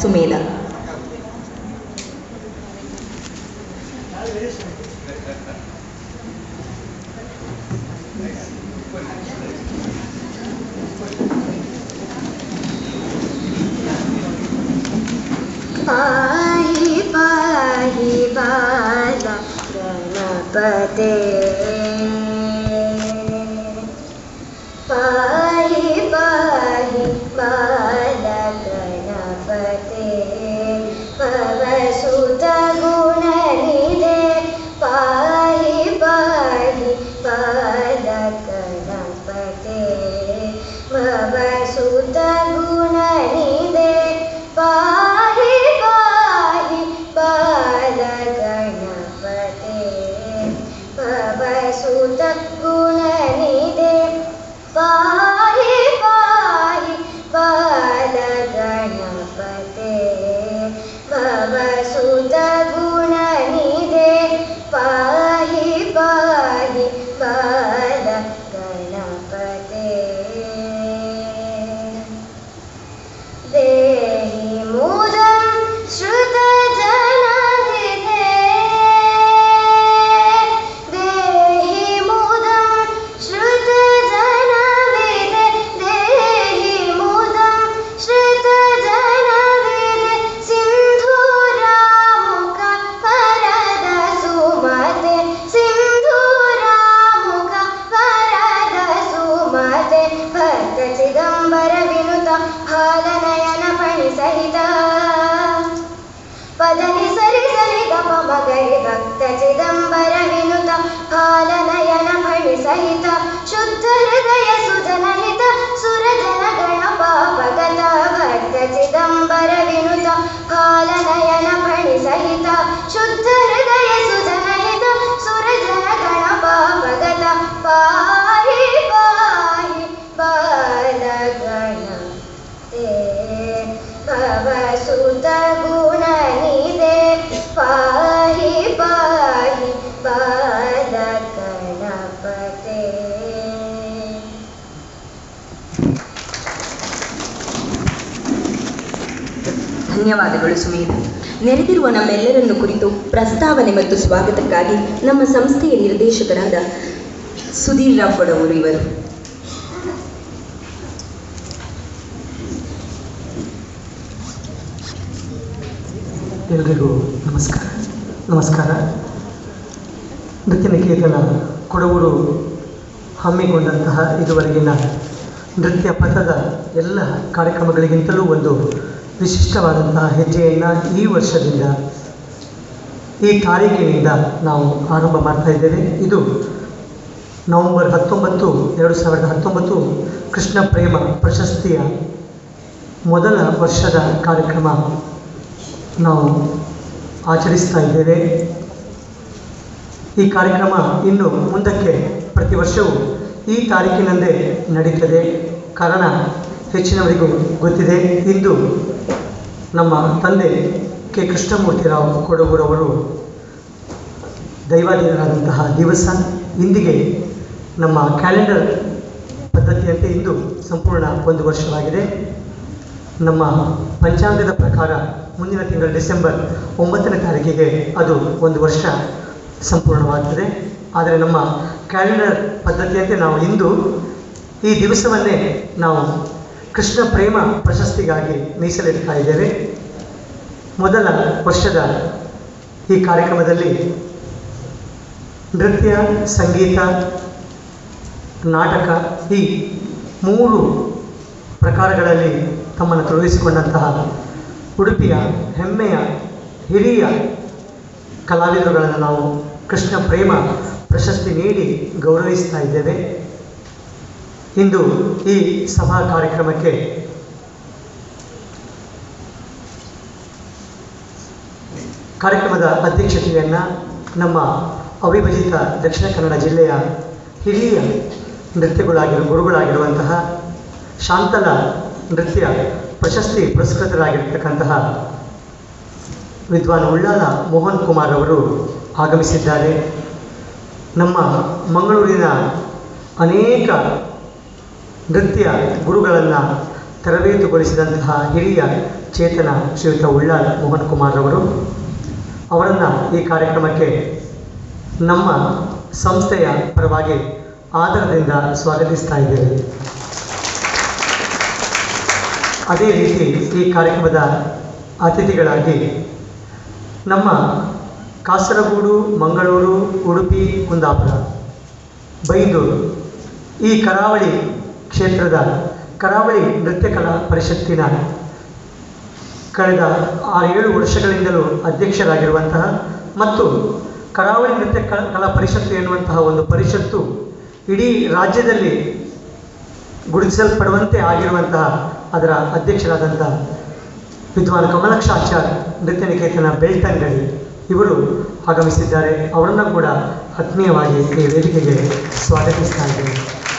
ಸುಮೇಲ पाहि पाहि बाल गणपते पाहि पाहि बाल गणपते पवसुत गुणनिधे पाहि पाहि बाल गणपते भवसुत गुणनिधे पाहि पाहि बाल गणपते भवसुत गुणनिधे पाहि पाहि बाल गणपते भवसुत गुणनिधे पाहि पाहि बाल गणपते देहि मुदं श्रुतजनविधे देहि मुदं श्रुतजनविधे देहि मुदं श्रुतजनविधे सिन्धुरामुख वरद सुमते सिन्धुरामुख वरद सुमते भक्त चिदम्बर विनुत हालनयन फणिसहित पदनि सरि सरि गप मगरि भक्त चिदम्बर विनुत हालनयन फणिसहित शुद्ध हृदय सुजनहित सुरजन गणपापगत भक्त चिदम्बर विनुत हालनयन फणिसहित शुद्ध हृदय सुजनहित सुरजन गणपापगत पाहि पाहि बाल गणते भवसुत गुणनिधे पाहि पाहि बाल गणपते ಧನ್ಯವಾದಗಳು ಸುಮೇಲ ನೆರೆದಿರುವ ನಮ್ಮೆಲ್ಲರನ್ನು ಕುರಿತು ಪ್ರಸ್ತಾವನೆ ಮತ್ತು ಸ್ವಾಗತಕ್ಕಾಗಿ ನಮ್ಮ ಸಂಸ್ಥೆಯ ನಿರ್ದೇಶಕರಾದ ಸುಧೀರ್ ರಾವ್ ಕೊಡವರು ಇವರು ಎಲ್ರಿಗೂ ನಮಸ್ಕಾರ ನಮಸ್ಕಾರ ನೃತ್ಯ ನಿಕೇತನ ಕೊಡಗೂರು ಹಮ್ಮಿಕೊಂಡಂತಹ ಇದುವರೆಗಿನ ನೃತ್ಯ ಪಥದ ಎಲ್ಲ ಕಾರ್ಯಕ್ರಮಗಳಿಗಿಂತಲೂ ಒಂದು ವಿಶಿಷ್ಟವಾದಂತಹ ಹೆಜ್ಜೆಯನ್ನು ಈ ವರ್ಷದಿಂದ ಈ ತಾರೀಕಿನಿಂದ ನಾವು ಆರಂಭ ಮಾಡ್ತಾ ಇದ್ದೇವೆ ಇದು ನವೆಂಬರ್ ಹತ್ತೊಂಬತ್ತು ಎರಡು ಸಾವಿರದ ಹತ್ತೊಂಬತ್ತು ಕೃಷ್ಣ ಪ್ರೇಮ ಪ್ರಶಸ್ತಿಯ ಮೊದಲ ವರ್ಷದ ಕಾರ್ಯಕ್ರಮ ನಾವು ಆಚರಿಸ್ತಾ ಇದ್ದೇವೆ ಈ ಕಾರ್ಯಕ್ರಮ ಇನ್ನು ಮುಂದಕ್ಕೆ ಪ್ರತಿ ವರ್ಷವೂ ಈ ತಾರೀಕಿನಂದೇ ನಡೀತದೆ ಕಾರಣ ಹೆಚ್ಚಿನವರಿಗೂ ಗೊತ್ತಿದೆ ಇಂದು ನಮ್ಮ ತಂದೆ ಕೆ ಕೃಷ್ಣಮೂರ್ತಿರಾವ್ ಕೊಡಗೂರವರು ದೈವಾಧೀನರಾದಂತಹ ದಿವಸ ಇಂದಿಗೆ ನಮ್ಮ ಕ್ಯಾಲೆಂಡರ್ ಪದ್ಧತಿಯಂತೆ ಇಂದು ಸಂಪೂರ್ಣ ಒಂದು ವರ್ಷವಾಗಿದೆ ನಮ್ಮ ಪಂಚಾಂಗದ ಪ್ರಕಾರ ಮುಂದಿನ ತಿಂಗಳು ಡಿಸೆಂಬರ್ ಒಂಬತ್ತನೇ ತಾರೀಕಿಗೆ ಅದು ಒಂದು ವರ್ಷ ಸಂಪೂರ್ಣವಾಗ್ತದೆ ಆದರೆ ನಮ್ಮ ಕ್ಯಾಲೆಂಡರ್ ಪದ್ಧತಿಯಂತೆ ನಾವು ಇಂದು ಈ ದಿವಸವನ್ನೇ ನಾವು ಕೃಷ್ಣ ಪ್ರೇಮ ಪ್ರಶಸ್ತಿಗಾಗಿ ಮೀಸಲಿಡ್ತಾ ಇದ್ದೇವೆ ಮೊದಲ ವರ್ಷದ ಈ ಕಾರ್ಯಕ್ರಮದಲ್ಲಿ ನೃತ್ಯ ಸಂಗೀತ ನಾಟಕ ಈ ಮೂರು ಪ್ರಕಾರಗಳಲ್ಲಿ ತಮ್ಮನ್ನು ತೊಡಗಿಸಿಕೊಂಡಂತಹ ಉಡುಪಿಯ ಹೆಮ್ಮೆಯ ಹಿರಿಯ ಕಲಾವಿದರುಗಳನ್ನು ನಾವು ಕೃಷ್ಣ ಪ್ರೇಮ ಪ್ರಶಸ್ತಿ ನೀಡಿ ಗೌರವಿಸ್ತಾ ಇದ್ದೇವೆ ಇಂದು ಈ ಸಭಾ ಕಾರ್ಯಕ್ರಮಕ್ಕೆ ಕಾರ್ಯಕ್ರಮದ ಅಧ್ಯಕ್ಷತೆಯನ್ನು ನಮ್ಮ ಅವಿಭಜಿತ ದಕ್ಷಿಣ ಕನ್ನಡ ಜಿಲ್ಲೆಯ ಹಿರಿಯ ನೃತ್ಯಗಳಾಗಿರು ಗುರುಗಳಾಗಿರುವಂತಹ ಶಾಂತಲ ನೃತ್ಯ ಪ್ರಶಸ್ತಿ ಪುರಸ್ಕೃತರಾಗಿರ್ತಕ್ಕಂತಹ ವಿದ್ವಾನ್ ಉಳ್ಳಾಲ ಮೋಹನ್ ಕುಮಾರ್ ಅವರು ಆಗಮಿಸಿದ್ದಾರೆ ನಮ್ಮ ಮಂಗಳೂರಿನ ಅನೇಕ ನೃತ್ಯ ಗುರುಗಳನ್ನು ತರಬೇತುಗೊಳಿಸಿದಂತಹ ಹಿರಿಯ ಚೇತನ ಶ್ರೀಯುತ ಉಳ್ಳಾಳ್ ಮೋಹನ್ ಕುಮಾರ್ ಅವರು ಅವರನ್ನು ಈ ಕಾರ್ಯಕ್ರಮಕ್ಕೆ ನಮ್ಮ ಸಂಸ್ಥೆಯ ಪರವಾಗಿ ಆದರದಿಂದ ಸ್ವಾಗತಿಸ್ತಾ ಇದ್ದೇವೆ ಅದೇ ರೀತಿ ಈ ಕಾರ್ಯಕ್ರಮದ ಅತಿಥಿಗಳಾಗಿ ನಮ್ಮ ಕಾಸರಗೋಡು ಮಂಗಳೂರು ಉಡುಪಿ ಕುಂದಾಪುರ ಬೈಂದೂರು ಈ ಕರಾವಳಿ ಕ್ಷೇತ್ರದ ಕರಾವಳಿ ನೃತ್ಯ ಕಲಾ ಪರಿಷತ್ತಿನ ಕಳೆದ ಆರು ಏಳು ವರ್ಷಗಳಿಂದಲೂ ಅಧ್ಯಕ್ಷರಾಗಿರುವಂತಹ ಮತ್ತು ಕರಾವಳಿ ನೃತ್ಯ ಕ- ಕಲಾ ಪರಿಷತ್ತು ಎನ್ನುವಂತಹ ಒಂದು ಪರಿಷತ್ತು ಇಡೀ ರಾಜ್ಯದಲ್ಲಿ ಗುರುತಿಸಲ್ಪಡುವಂತೆ ಆಗಿರುವಂತಹ ಅದರ ಅಧ್ಯಕ್ಷರಾದಂತಹ ವಿದ್ವಾನ್ ಕಮಲಕ್ಷಾಚಾರ್ ನೃತ್ಯ ನಿಕೇತನ ಬೆಳ್ತಂಗಡಿ ಇವರು ಆಗಮಿಸಿದ್ದಾರೆ ಅವರನ್ನು ಕೂಡ ಆತ್ಮೀಯವಾಗಿ ಈ ವೇದಿಕೆಗೆ ಸ್ವಾಗತಿಸ್ತಾ ಇದ್ದೇನೆ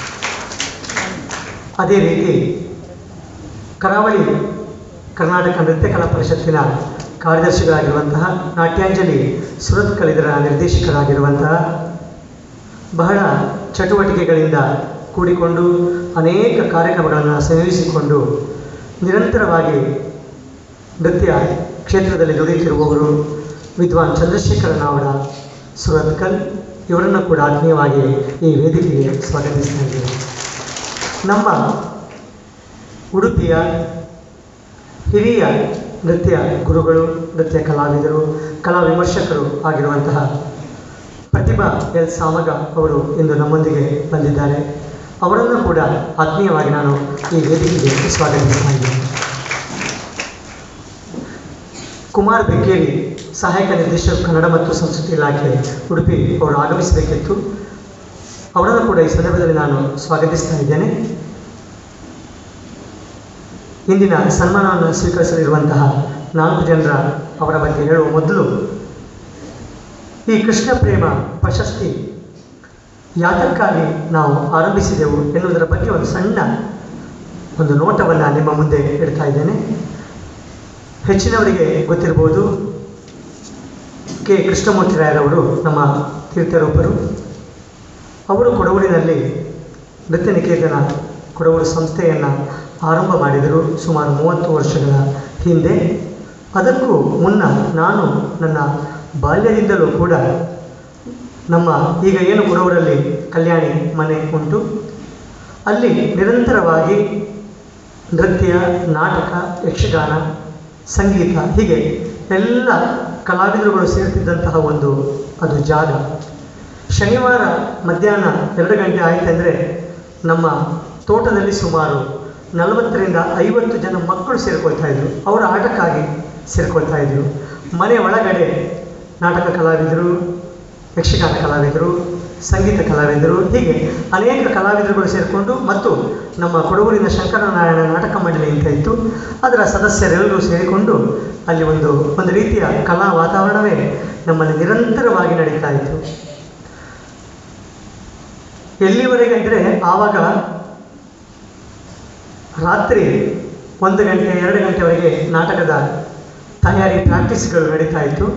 ಅದೇ ರೀತಿ ಕರಾವಳಿ ಕರ್ನಾಟಕ ನೃತ್ಯ ಕಲಾ ಪರಿಷತ್ತಿನ ಕಾರ್ಯದರ್ಶಿಗಳಾಗಿರುವಂತಹ ನಾಟ್ಯಾಂಜಲಿ ಸುರತ್ ಕಲಿದರ ನಿರ್ದೇಶಕರಾಗಿರುವಂತಹ ಬಹಳ ಚಟುವಟಿಕೆಗಳಿಂದ ಕೂಡಿಕೊಂಡು ಅನೇಕ ಕಾರ್ಯಕ್ರಮಗಳನ್ನು ಸಂಯೋಜಿಸಿಕೊಂಡು ನಿರಂತರವಾಗಿ ನೃತ್ಯ ಕ್ಷೇತ್ರದಲ್ಲಿ ದುಡಿಯುತ್ತಿರುವವರು ವಿದ್ವಾನ್ ಚಂದ್ರಶೇಖರ ನಾವಡ ಸುರತ್ಕಲ್ ಇವರನ್ನು ಕೂಡ ಆತ್ಮೀಯವಾಗಿ ಈ ವೇದಿಕೆಗೆ ಸ್ವಾಗತಿಸ್ತಾ ಇದ್ದೇವೆ ನಮ್ಮ ಉಡುಪಿಯ ಹಿರಿಯ ನೃತ್ಯ ಗುರುಗಳು ನೃತ್ಯ ಕಲಾವಿದರು ಕಲಾ ವಿಮರ್ಶಕರು ಆಗಿರುವಂತಹ ಪ್ರತಿಭಾ ಎಲ್ ಸಾಮಗ ಅವರು ಇಂದು ನಮ್ಮೊಂದಿಗೆ ಬಂದಿದ್ದಾರೆ ಅವರನ್ನು ಕೂಡ ಆತ್ಮೀಯವಾಗಿ ನಾನು ಈ ವೇದಿಕೆಗೆ ಸ್ವಾಗತಿಸ್ತಾ ಇದ್ದೇನೆ ಕುಮಾರ್ ಬೆಕ್ಕೇರಿ ಸಹಾಯಕ ನಿರ್ದೇಶಕ ಕನ್ನಡ ಮತ್ತು ಸಂಸ್ಕೃತಿ ಇಲಾಖೆ ಉಡುಪಿ ಅವರು ಆಗಮಿಸಬೇಕಿತ್ತು ಅವರನ್ನು ಕೂಡ ಈ ಸಂದರ್ಭದಲ್ಲಿ ನಾನು ಸ್ವಾಗತಿಸ್ತಾ ಇದ್ದೇನೆ ಇಂದಿನ ಸನ್ಮಾನವನ್ನು ಸ್ವೀಕರಿಸಲಿರುವಂತಹ ನಾಲ್ಕು ಜನರ ಅವರ ಬಗ್ಗೆ ಹೇಳುವ ಮೊದಲು ಈ ಕೃಷ್ಣ ಪ್ರೇಮ ಪ್ರಶಸ್ತಿ ಯಾತಕ್ಕಾಗಿ ನಾವು ಆರಂಭಿಸಿದೆವು ಎನ್ನುವುದರ ಬಗ್ಗೆ ಒಂದು ಸಣ್ಣ ಒಂದು ನೋಟವನ್ನು ನಿಮ್ಮ ಮುಂದೆ ಇಡ್ತಾ ಇದ್ದೇನೆ ಹೆಚ್ಚಿನವರಿಗೆ ಗೊತ್ತಿರ್ಬೋದು ಕೆ ಕೃಷ್ಣಮೂರ್ತಿರಾಯರವರು ನಮ್ಮ ತೀರ್ಥರೂಪರು ಅವರು ಕೊಡಗೂರಿನಲ್ಲಿ ನೃತ್ಯ ನಿಕೇತನ ಕೊಡಗೂರು ಸಂಸ್ಥೆಯನ್ನು ಆರಂಭ ಮಾಡಿದರು ಸುಮಾರು ಮೂವತ್ತು ವರ್ಷಗಳ ಹಿಂದೆ ಅದಕ್ಕೂ ಮುನ್ನ ನಾನು ನನ್ನ ಬಾಲ್ಯದಿಂದಲೂ ಕೂಡ ನಮ್ಮ ಈಗ ಏನು ಕೊಡವರಲ್ಲಿ ಕಲ್ಯಾಣಿ ಮನೆ ಉಂಟು ಅಲ್ಲಿ ನಿರಂತರವಾಗಿ ನೃತ್ಯ ನಾಟಕ ಯಕ್ಷಗಾನ ಸಂಗೀತ ಹೀಗೆ ಎಲ್ಲ ಕಲಾವಿದರುಗಳು ಸೇರ್ತಿದ್ದಂತಹ ಒಂದು ಅದು ಜಾಗ ಶನಿವಾರ ಮಧ್ಯಾಹ್ನ ಎರಡು ಗಂಟೆ ಆಯಿತಂದರೆ ನಮ್ಮ ತೋಟದಲ್ಲಿ ಸುಮಾರು ನಲವತ್ತರಿಂದ ಐವತ್ತು ಜನ ಮಕ್ಕಳು ಸೇರ್ಕೊಳ್ತಾ ಇದ್ರು ಅವರ ಆಟಕ್ಕಾಗಿ ಸೇರ್ಕೊಳ್ತಾ ಇದ್ರು ಮನೆ ಒಳಗಡೆ ನಾಟಕ ಕಲಾವಿದರು ಯಕ್ಷಗಾನ ಕಲಾವಿದರು ಸಂಗೀತ ಕಲಾವಿದರು ಹೀಗೆ ಅನೇಕ ಕಲಾವಿದರುಗಳು ಸೇರಿಕೊಂಡು ಮತ್ತು ನಮ್ಮ ಕೊಡಗೂರಿನ ಶಂಕರನಾರಾಯಣ ನಾಟಕ ಮಂಡಳಿ ಅಂತ ಇತ್ತು ಅದರ ಸದಸ್ಯರೆಲ್ಲರೂ ಸೇರಿಕೊಂಡು ಅಲ್ಲಿ ಒಂದು ಒಂದು ರೀತಿಯ ಕಲಾ ವಾತಾವರಣವೇ ನಮ್ಮಲ್ಲಿ ನಿರಂತರವಾಗಿ ನಡೀತಾ ಇತ್ತು ಎಲ್ಲಿವರೆಗೆ ಅಂದರೆ ಆವಾಗ ರಾತ್ರಿ ಒಂದು ಗಂಟೆ ಎರಡು ಗಂಟೆವರೆಗೆ ನಾಟಕದ ತಯಾರಿ ಪ್ರಾಕ್ಟೀಸ್ಗಳು ನಡೀತಾ ಇತ್ತು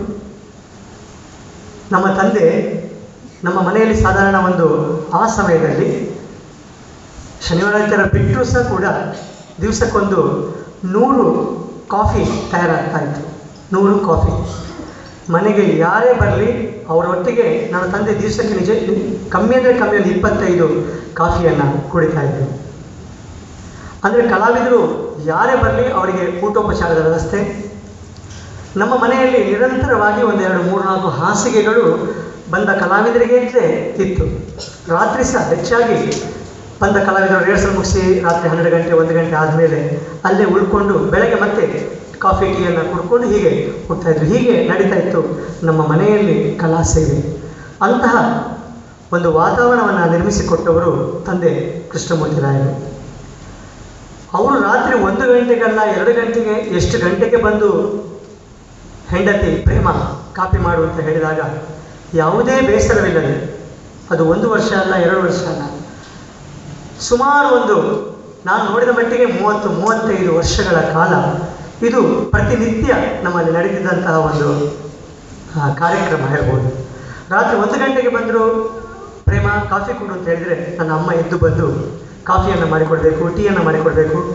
ನಮ್ಮ ತಂದೆ ನಮ್ಮ ಮನೆಯಲ್ಲಿ ಸಾಧಾರಣ ಒಂದು ಆ ಸಮಯದಲ್ಲಿ ಶನಿವಾರ ಥರ ಬಿಟ್ಟರೂ ಸಹ ಕೂಡ ದಿವಸಕ್ಕೊಂದು ನೂರು ಕಾಫಿ ತಯಾರಾಗ್ತಾ ಇತ್ತು ನೂರು ಕಾಫಿ ಮನೆಗೆ ಯಾರೇ ಬರಲಿ ಅವರೊಟ್ಟಿಗೆ ನನ್ನ ತಂದೆ ದಿವಸಕ್ಕೆ ನಿಜ ಕಮ್ಮಿ ಅಂದರೆ ಕಮ್ಮಿ ಒಂದು ಇಪ್ಪತ್ತೈದು ಕಾಫಿಯನ್ನು ಕುಡಿತಾ ಇದ್ರು ಅಂದರೆ ಕಲಾವಿದರು ಯಾರೇ ಬರಲಿ ಅವರಿಗೆ ಊಟೋಪಚಾರದ ವ್ಯವಸ್ಥೆ ನಮ್ಮ ಮನೆಯಲ್ಲಿ ನಿರಂತರವಾಗಿ ಒಂದೆರಡು ಮೂರು ನಾಲ್ಕು ಹಾಸಿಗೆಗಳು ಬಂದ ಕಲಾವಿದರಿಗೆ ಅಂತಲೇ ಇತ್ತು ರಾತ್ರಿ ಸಹ ಹೆಚ್ಚಾಗಿ ಬಂದ ಕಲಾವಿದರು ರಿಹರ್ಸಲ್ ಮುಗಿಸಿ ರಾತ್ರಿ ಹನ್ನೆರಡು ಗಂಟೆ ಒಂದು ಗಂಟೆ ಆದಮೇಲೆ ಅಲ್ಲೇ ಉಳ್ಕೊಂಡು ಬೆಳಗ್ಗೆ ಮತ್ತೆ ಕಾಫಿ ಟೀಯನ್ನು ಕುಡ್ಕೊಂಡು ಹೀಗೆ ಹೋಗ್ತಾ ಇದ್ರು ಹೀಗೆ ನಡೀತಾ ಇತ್ತು ನಮ್ಮ ಮನೆಯಲ್ಲಿ ಕಲಾ ಸೇವೆ ಅಂತಹ ಒಂದು ವಾತಾವರಣವನ್ನು ನಿರ್ಮಿಸಿಕೊಟ್ಟವರು ತಂದೆ ಕೃಷ್ಣಮೂರ್ತಿ ರಾಯರು ಅವರು ರಾತ್ರಿ ಒಂದು ಗಂಟೆಗಲ್ಲ ಎರಡು ಗಂಟೆಗೆ ಎಷ್ಟು ಗಂಟೆಗೆ ಬಂದು ಹೆಂಡತಿ ಪ್ರೇಮ ಕಾಪಿ ಮಾಡು ಅಂತ ಹೇಳಿದಾಗ ಯಾವುದೇ ಬೇಸರವಿಲ್ಲದೆ ಅದು ಒಂದು ವರ್ಷ ಅಲ್ಲ ಎರಡು ವರ್ಷ ಅಲ್ಲ ಸುಮಾರು ಒಂದು ನಾನು ನೋಡಿದ ಮಟ್ಟಿಗೆ ಮೂವತ್ತು ಮೂವತ್ತೈದು ವರ್ಷಗಳ ಕಾಲ ಇದು ಪ್ರತಿನಿತ್ಯ ನಮ್ಮಲ್ಲಿ ನಡೀತಿದ್ದಂತಹ ಒಂದು ಆ, ಕಾರ್ಯಕ್ರಮ ಹೇಳ್ಬೋದು ರಾತ್ರಿ ಒಂದು ಗಂಟೆಗೆ ಬಂದರು ಪ್ರೇಮ ಕಾಫಿ ಕೊಡು ಅಂತ ಹೇಳಿದರೆ ನನ್ನ ಅಮ್ಮ ಎದ್ದು ಬಂದು ಕಾಫಿಯನ್ನು ಮಾಡಿಕೊಡ್ಬೇಕು ಟೀಯನ್ನು ಮಾಡಿಕೊಡ್ಬೇಕು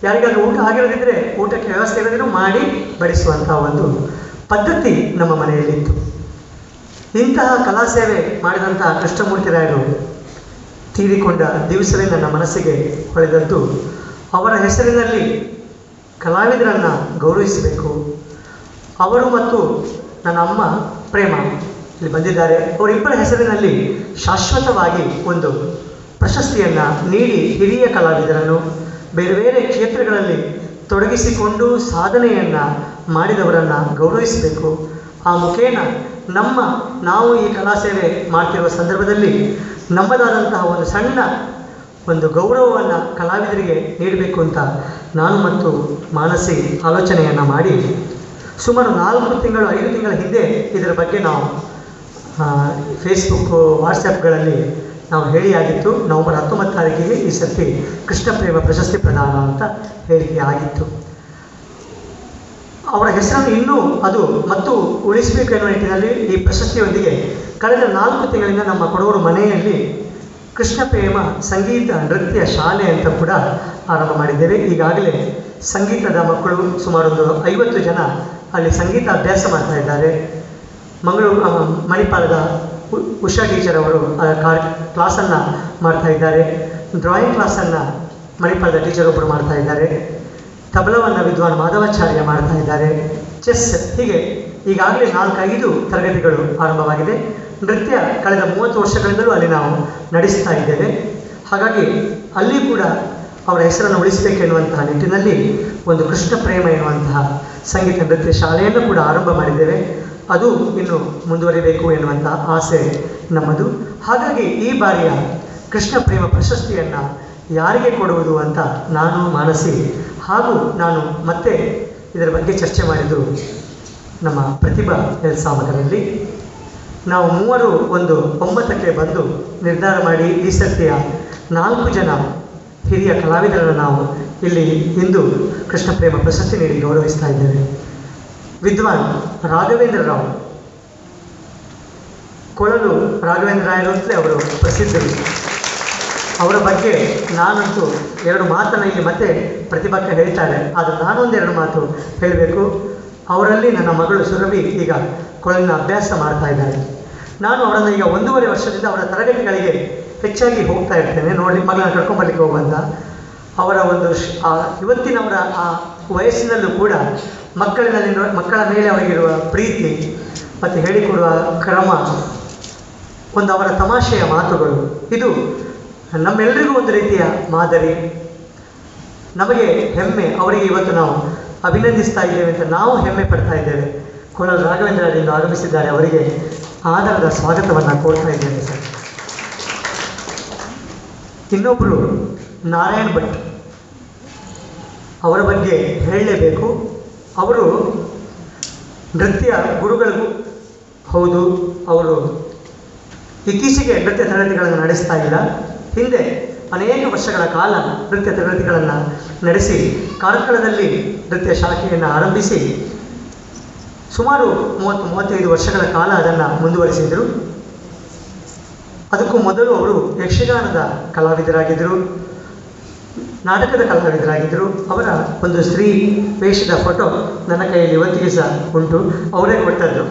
ಯಾರಿಗಾದ್ರೂ ಊಟ ಆಗಿರೋದಿದ್ರೆ ಊಟಕ್ಕೆ ವ್ಯವಸ್ಥೆ ಇರೋದಿದ್ರು ಮಾಡಿ ಬಡಿಸುವಂಥ ಒಂದು ಪದ್ಧತಿ ನಮ್ಮ ಮನೆಯಲ್ಲಿತ್ತು ಇಂತಹ ಕಲಾ ಸೇವೆ ಮಾಡಿದಂತಹ ಕೃಷ್ಣಮೂರ್ತಿರಾಯರು ತೀರಿಕೊಂಡ ದಿವಸವೇ ನನ್ನ ಮನಸ್ಸಿಗೆ ಹೊಳೆದದ್ದು ಅವರ ಹೆಸರಿನಲ್ಲಿ ಕಲಾವಿದರನ್ನು ಗೌರವಿಸಬೇಕು ಅವರು ಮತ್ತು ನನ್ನ ಅಮ್ಮ ಪ್ರೇಮ ಇಲ್ಲಿ ಬಂದಿದ್ದಾರೆ ಅವರಿಬ್ಬರ ಹೆಸರಿನಲ್ಲಿ ಶಾಶ್ವತವಾಗಿ ಒಂದು ಪ್ರಶಸ್ತಿಯನ್ನು ನೀಡಿ ಹಿರಿಯ ಕಲಾವಿದರನ್ನು ಬೇರೆ ಬೇರೆ ಕ್ಷೇತ್ರಗಳಲ್ಲಿ ತೊಡಗಿಸಿಕೊಂಡು ಸಾಧನೆಯನ್ನು ಮಾಡಿದವರನ್ನು ಗೌರವಿಸಬೇಕು ಆ ಮುಖೇನ ನಮ್ಮ ನಾವು ಈ ಕಲಾ ಸೇವೆ ಮಾಡ್ತಿರುವ ಸಂದರ್ಭದಲ್ಲಿ ನಮ್ಮದಾದಂತಹ ಒಂದು ಸಣ್ಣ ಒಂದು ಗೌರವವನ್ನು ಕಲಾವಿದರಿಗೆ ನೀಡಬೇಕು ಅಂತ ನಾನು ಮತ್ತು ಮಾನಸಿ ಆಲೋಚನೆಯನ್ನು ಮಾಡಿ ಸುಮಾರು ನಾಲ್ಕು ತಿಂಗಳು ಐದು ತಿಂಗಳ ಹಿಂದೆ ಇದರ ಬಗ್ಗೆ ನಾವು ಫೇಸ್ಬುಕ್ಕು ವಾಟ್ಸಪ್ಗಳಲ್ಲಿ ನಾವು ಹೇಳಿಯಾಗಿತ್ತು ನವಂಬರ್ ಹತ್ತೊಂಬತ್ತು ತಾರೀಕಿಗೆ ಈ ಸರ್ತಿ ಕೃಷ್ಣ ಪ್ರೇಮ ಪ್ರಶಸ್ತಿ ಪ್ರದಾನ ಅಂತ ಹೇಳಿಕೆ ಆಗಿತ್ತು ಅವರ ಹೆಸರನ್ನು ಇನ್ನೂ ಅದು ಮತ್ತು ಉಳಿಸಬೇಕು ಎನ್ನುವ ನಿಟ್ಟಿನಲ್ಲಿ ಈ ಪ್ರಶಸ್ತಿಯೊಂದಿಗೆ ಕಳೆದ ನಾಲ್ಕು ತಿಂಗಳಿಂದ ನಮ್ಮ ಕೊಡವರು ಮನೆಯಲ್ಲಿ ಕೃಷ್ಣ ಪ್ರೇಮ ಸಂಗೀತ ನೃತ್ಯ ಶಾಲೆ ಅಂತ ಕೂಡ ಆರಂಭ ಮಾಡಿದ್ದೇವೆ ಈಗಾಗಲೇ ಸಂಗೀತದ ಮಕ್ಕಳು ಸುಮಾರು ಒಂದು ಐವತ್ತು ಜನ ಅಲ್ಲಿ ಸಂಗೀತ ಅಭ್ಯಾಸ ಮಾಡ್ತಾ ಇದ್ದಾರೆ ಮಂಗಳೂರು ಆ, ಮಣಿಪಾಲದ ಉ- ಉಷಾ ಟೀಚರ್ ಅವರು ಆ ಕಾ- ಕ್ಲಾಸನ್ನು ಮಾಡ್ತಾ ಇದ್ದಾರೆ ಡ್ರಾಯಿಂಗ್ ಕ್ಲಾಸನ್ನು ಮಣಿಪಾಲದ ಟೀಚರ್ ಒಬ್ಬರು ಮಾಡ್ತಾ ಇದ್ದಾರೆ ತಬಲವನ್ನು ವಿದ್ವಾನ್ ಮಾಧವಾಚಾರ್ಯ ಮಾಡ್ತಾ ಇದ್ದಾರೆ ಚೆಸ್ ಹೀಗೆ ಈಗಾಗಲೇ ನಾಲ್ಕೈದು ತರಗತಿಗಳು ಆರಂಭವಾಗಿದೆ ನೃತ್ಯ ಕಳೆದ ಮೂವತ್ತು ವರ್ಷಗಳಿಂದಲೂ ಅಲ್ಲಿ ನಾವು ನಡೆಸ್ತಾ ಇದ್ದೇವೆ ಹಾಗಾಗಿ ಅಲ್ಲಿ ಕೂಡ ಅವರ ಹೆಸರನ್ನು ಉಳಿಸಬೇಕೆನ್ನುವಂತಹ ನಿಟ್ಟಿನಲ್ಲಿ ಒಂದು ಕೃಷ್ಣ ಪ್ರೇಮ ಎನ್ನುವಂತಹ ಸಂಗೀತ ನೃತ್ಯ ಶಾಲೆಯನ್ನು ಕೂಡ ಆರಂಭ ಮಾಡಿದ್ದೇವೆ ಅದು ಇನ್ನು ಮುಂದುವರಿಬೇಕು ಎನ್ನುವಂತಹ ಆಸೆ ನಮ್ಮದು ಹಾಗಾಗಿ ಈ ಬಾರಿಯ ಕೃಷ್ಣ ಪ್ರೇಮ ಪ್ರಶಸ್ತಿಯನ್ನು ಯಾರಿಗೆ ಕೊಡುವುದು ಅಂತ ನಾನು ಮಾನಸಿ ಹಾಗೂ ನಾನು ಮತ್ತೆ ಇದರ ಬಗ್ಗೆ ಚರ್ಚೆ ಮಾಡಿದ್ದು ನಮ್ಮ ಪ್ರತಿಭಾ ಎಲ್ಸಾಮಕರಲ್ಲಿ ನಾವು ಮೂವರು ಒಂದು ಒಮ್ಮತಕ್ಕೆ ಬಂದು ನಿರ್ಧಾರ ಮಾಡಿ ಈ ಸರ್ತಿಯ ನಾಲ್ಕು ಜನ ಹಿರಿಯ ಕಲಾವಿದರನ್ನು ನಾವು ಇಲ್ಲಿ ಇಂದು ಕೃಷ್ಣ ಪ್ರೇಮ ಪ್ರಶಸ್ತಿ ನೀಡಿ ಗೌರವಿಸ್ತಾ ಇದ್ದೇವೆ ವಿದ್ವಾನ್ ರಾಘವೇಂದ್ರ ರಾವ್ ಕೊಳಲು ರಾಘವೇಂದ್ರ ರಾಯರು ಅಂತಲೇ ಅವರು ಪ್ರಸಿದ್ಧರು ಅವರ ಬಗ್ಗೆ ನಾನಂತೂ ಎರಡು ಮಾತನ್ನು ಇಲ್ಲಿ ಮತ್ತೆ ಪ್ರತಿಭಕ್ಕೆ ಹೇಳ್ತಾರೆ ಆದರೆ ನಾನೊಂದೆರಡು ಮಾತು ಹೇಳಬೇಕು ಅವರಲ್ಲಿ ನನ್ನ ಮಗಳು ಸುರಭಿ ಈಗ ಕೊಳಲಿನ ಅಭ್ಯಾಸ ಮಾಡ್ತಾ ಇದ್ದಾರೆ ನಾನು ಅವರನ್ನು ಈಗ ಒಂದೂವರೆ ವರ್ಷದಿಂದ ಅವರ ತರಗತಿಗಳಿಗೆ ಹೆಚ್ಚಾಗಿ ಹೋಗ್ತಾ ಇರ್ತೇನೆ ನೋಡಿ ಮಗಳನ್ನ ಕರ್ಕೊಂಬರ್ಲಿಕ್ಕೆ ಹೋಗುವಂತ ಅವರ ಒಂದು ಶ್- ಆ ಇವತ್ತಿನವರ ಆ ವಯಸ್ಸಿನಲ್ಲೂ ಕೂಡ ಮಕ್ಕಳಿನಲ್ಲಿ ಮಕ್ಕಳ ಮೇಲೆ ಅವರಿಗಿರುವ ಪ್ರೀತಿ ಮತ್ತು ಹೇಳಿಕೊಡುವ ಕ್ರಮ ಒಂದು ಅವರ ತಮಾಷೆಯ ಮಾತುಗಳು ಇದು ನಮ್ಮೆಲ್ಲರಿಗೂ ಒಂದು ರೀತಿಯ ಮಾದರಿ ನಮಗೆ ಹೆಮ್ಮೆ ಅವರಿಗೆ ಇವತ್ತು ನಾವು ಅಭಿನಂದಿಸ್ತಾ ಇದ್ದೇವೆ ಅಂತ ನಾವು ಹೆಮ್ಮೆ ಪಡ್ತಾ ಇದ್ದೇವೆ ಕೊಳಲು ರಾಘವೇಂದ್ರರಿಂದ ಆಗಮಿಸಿದ್ದಾರೆ ಅವರಿಗೆ ಆಧಾರದ ಸ್ವಾಗತವನ್ನು ಕೋರ್ತಾ ಇದ್ದೇನೆ ಸರ್ ಇನ್ನೊಬ್ಬರು ನಾರಾಯಣ್ ಭಟ್ ಅವರ ಬಗ್ಗೆ ಹೇಳಲೇಬೇಕು ಅವರು ನೃತ್ಯ ಗುರುಗಳಿಗೂ ಹೌದು ಅವರು ಇತ್ತೀಚೆಗೆ ನೃತ್ಯ ತರಗತಿಗಳನ್ನು ನಡೆಸ್ತಾ ಇಲ್ಲ ಹಿಂದೆ ಅನೇಕ ವರ್ಷಗಳ ಕಾಲ ನೃತ್ಯ ತರಗತಿಗಳನ್ನು ನಡೆಸಿ ಕಾರ್ಕಳದಲ್ಲಿ ನೃತ್ಯ ಶಾಖೆಯನ್ನು ಆರಂಭಿಸಿ ಸುಮಾರು ಮೂವತ್ತು ಮೂವತ್ತೈದು ವರ್ಷಗಳ ಕಾಲ ಅದನ್ನು ಮುಂದುವರಿಸಿದರು ಅದಕ್ಕೂ ಮೊದಲು ಅವರು ಯಕ್ಷಗಾನದ ಕಲಾವಿದರಾಗಿದ್ದರು ನಾಟಕದ ಕಲಾವಿದರಾಗಿದ್ದರು ಅವರ ಒಂದು ಸ್ತ್ರೀ ವೇಷದ ಫೋಟೋ ನನ್ನ ಕೈಯಲ್ಲಿ ಇವತ್ತಿಗೆ ಸಹ ಉಂಟು ಅವರೇ ಕೊಟ್ಟದ್ದು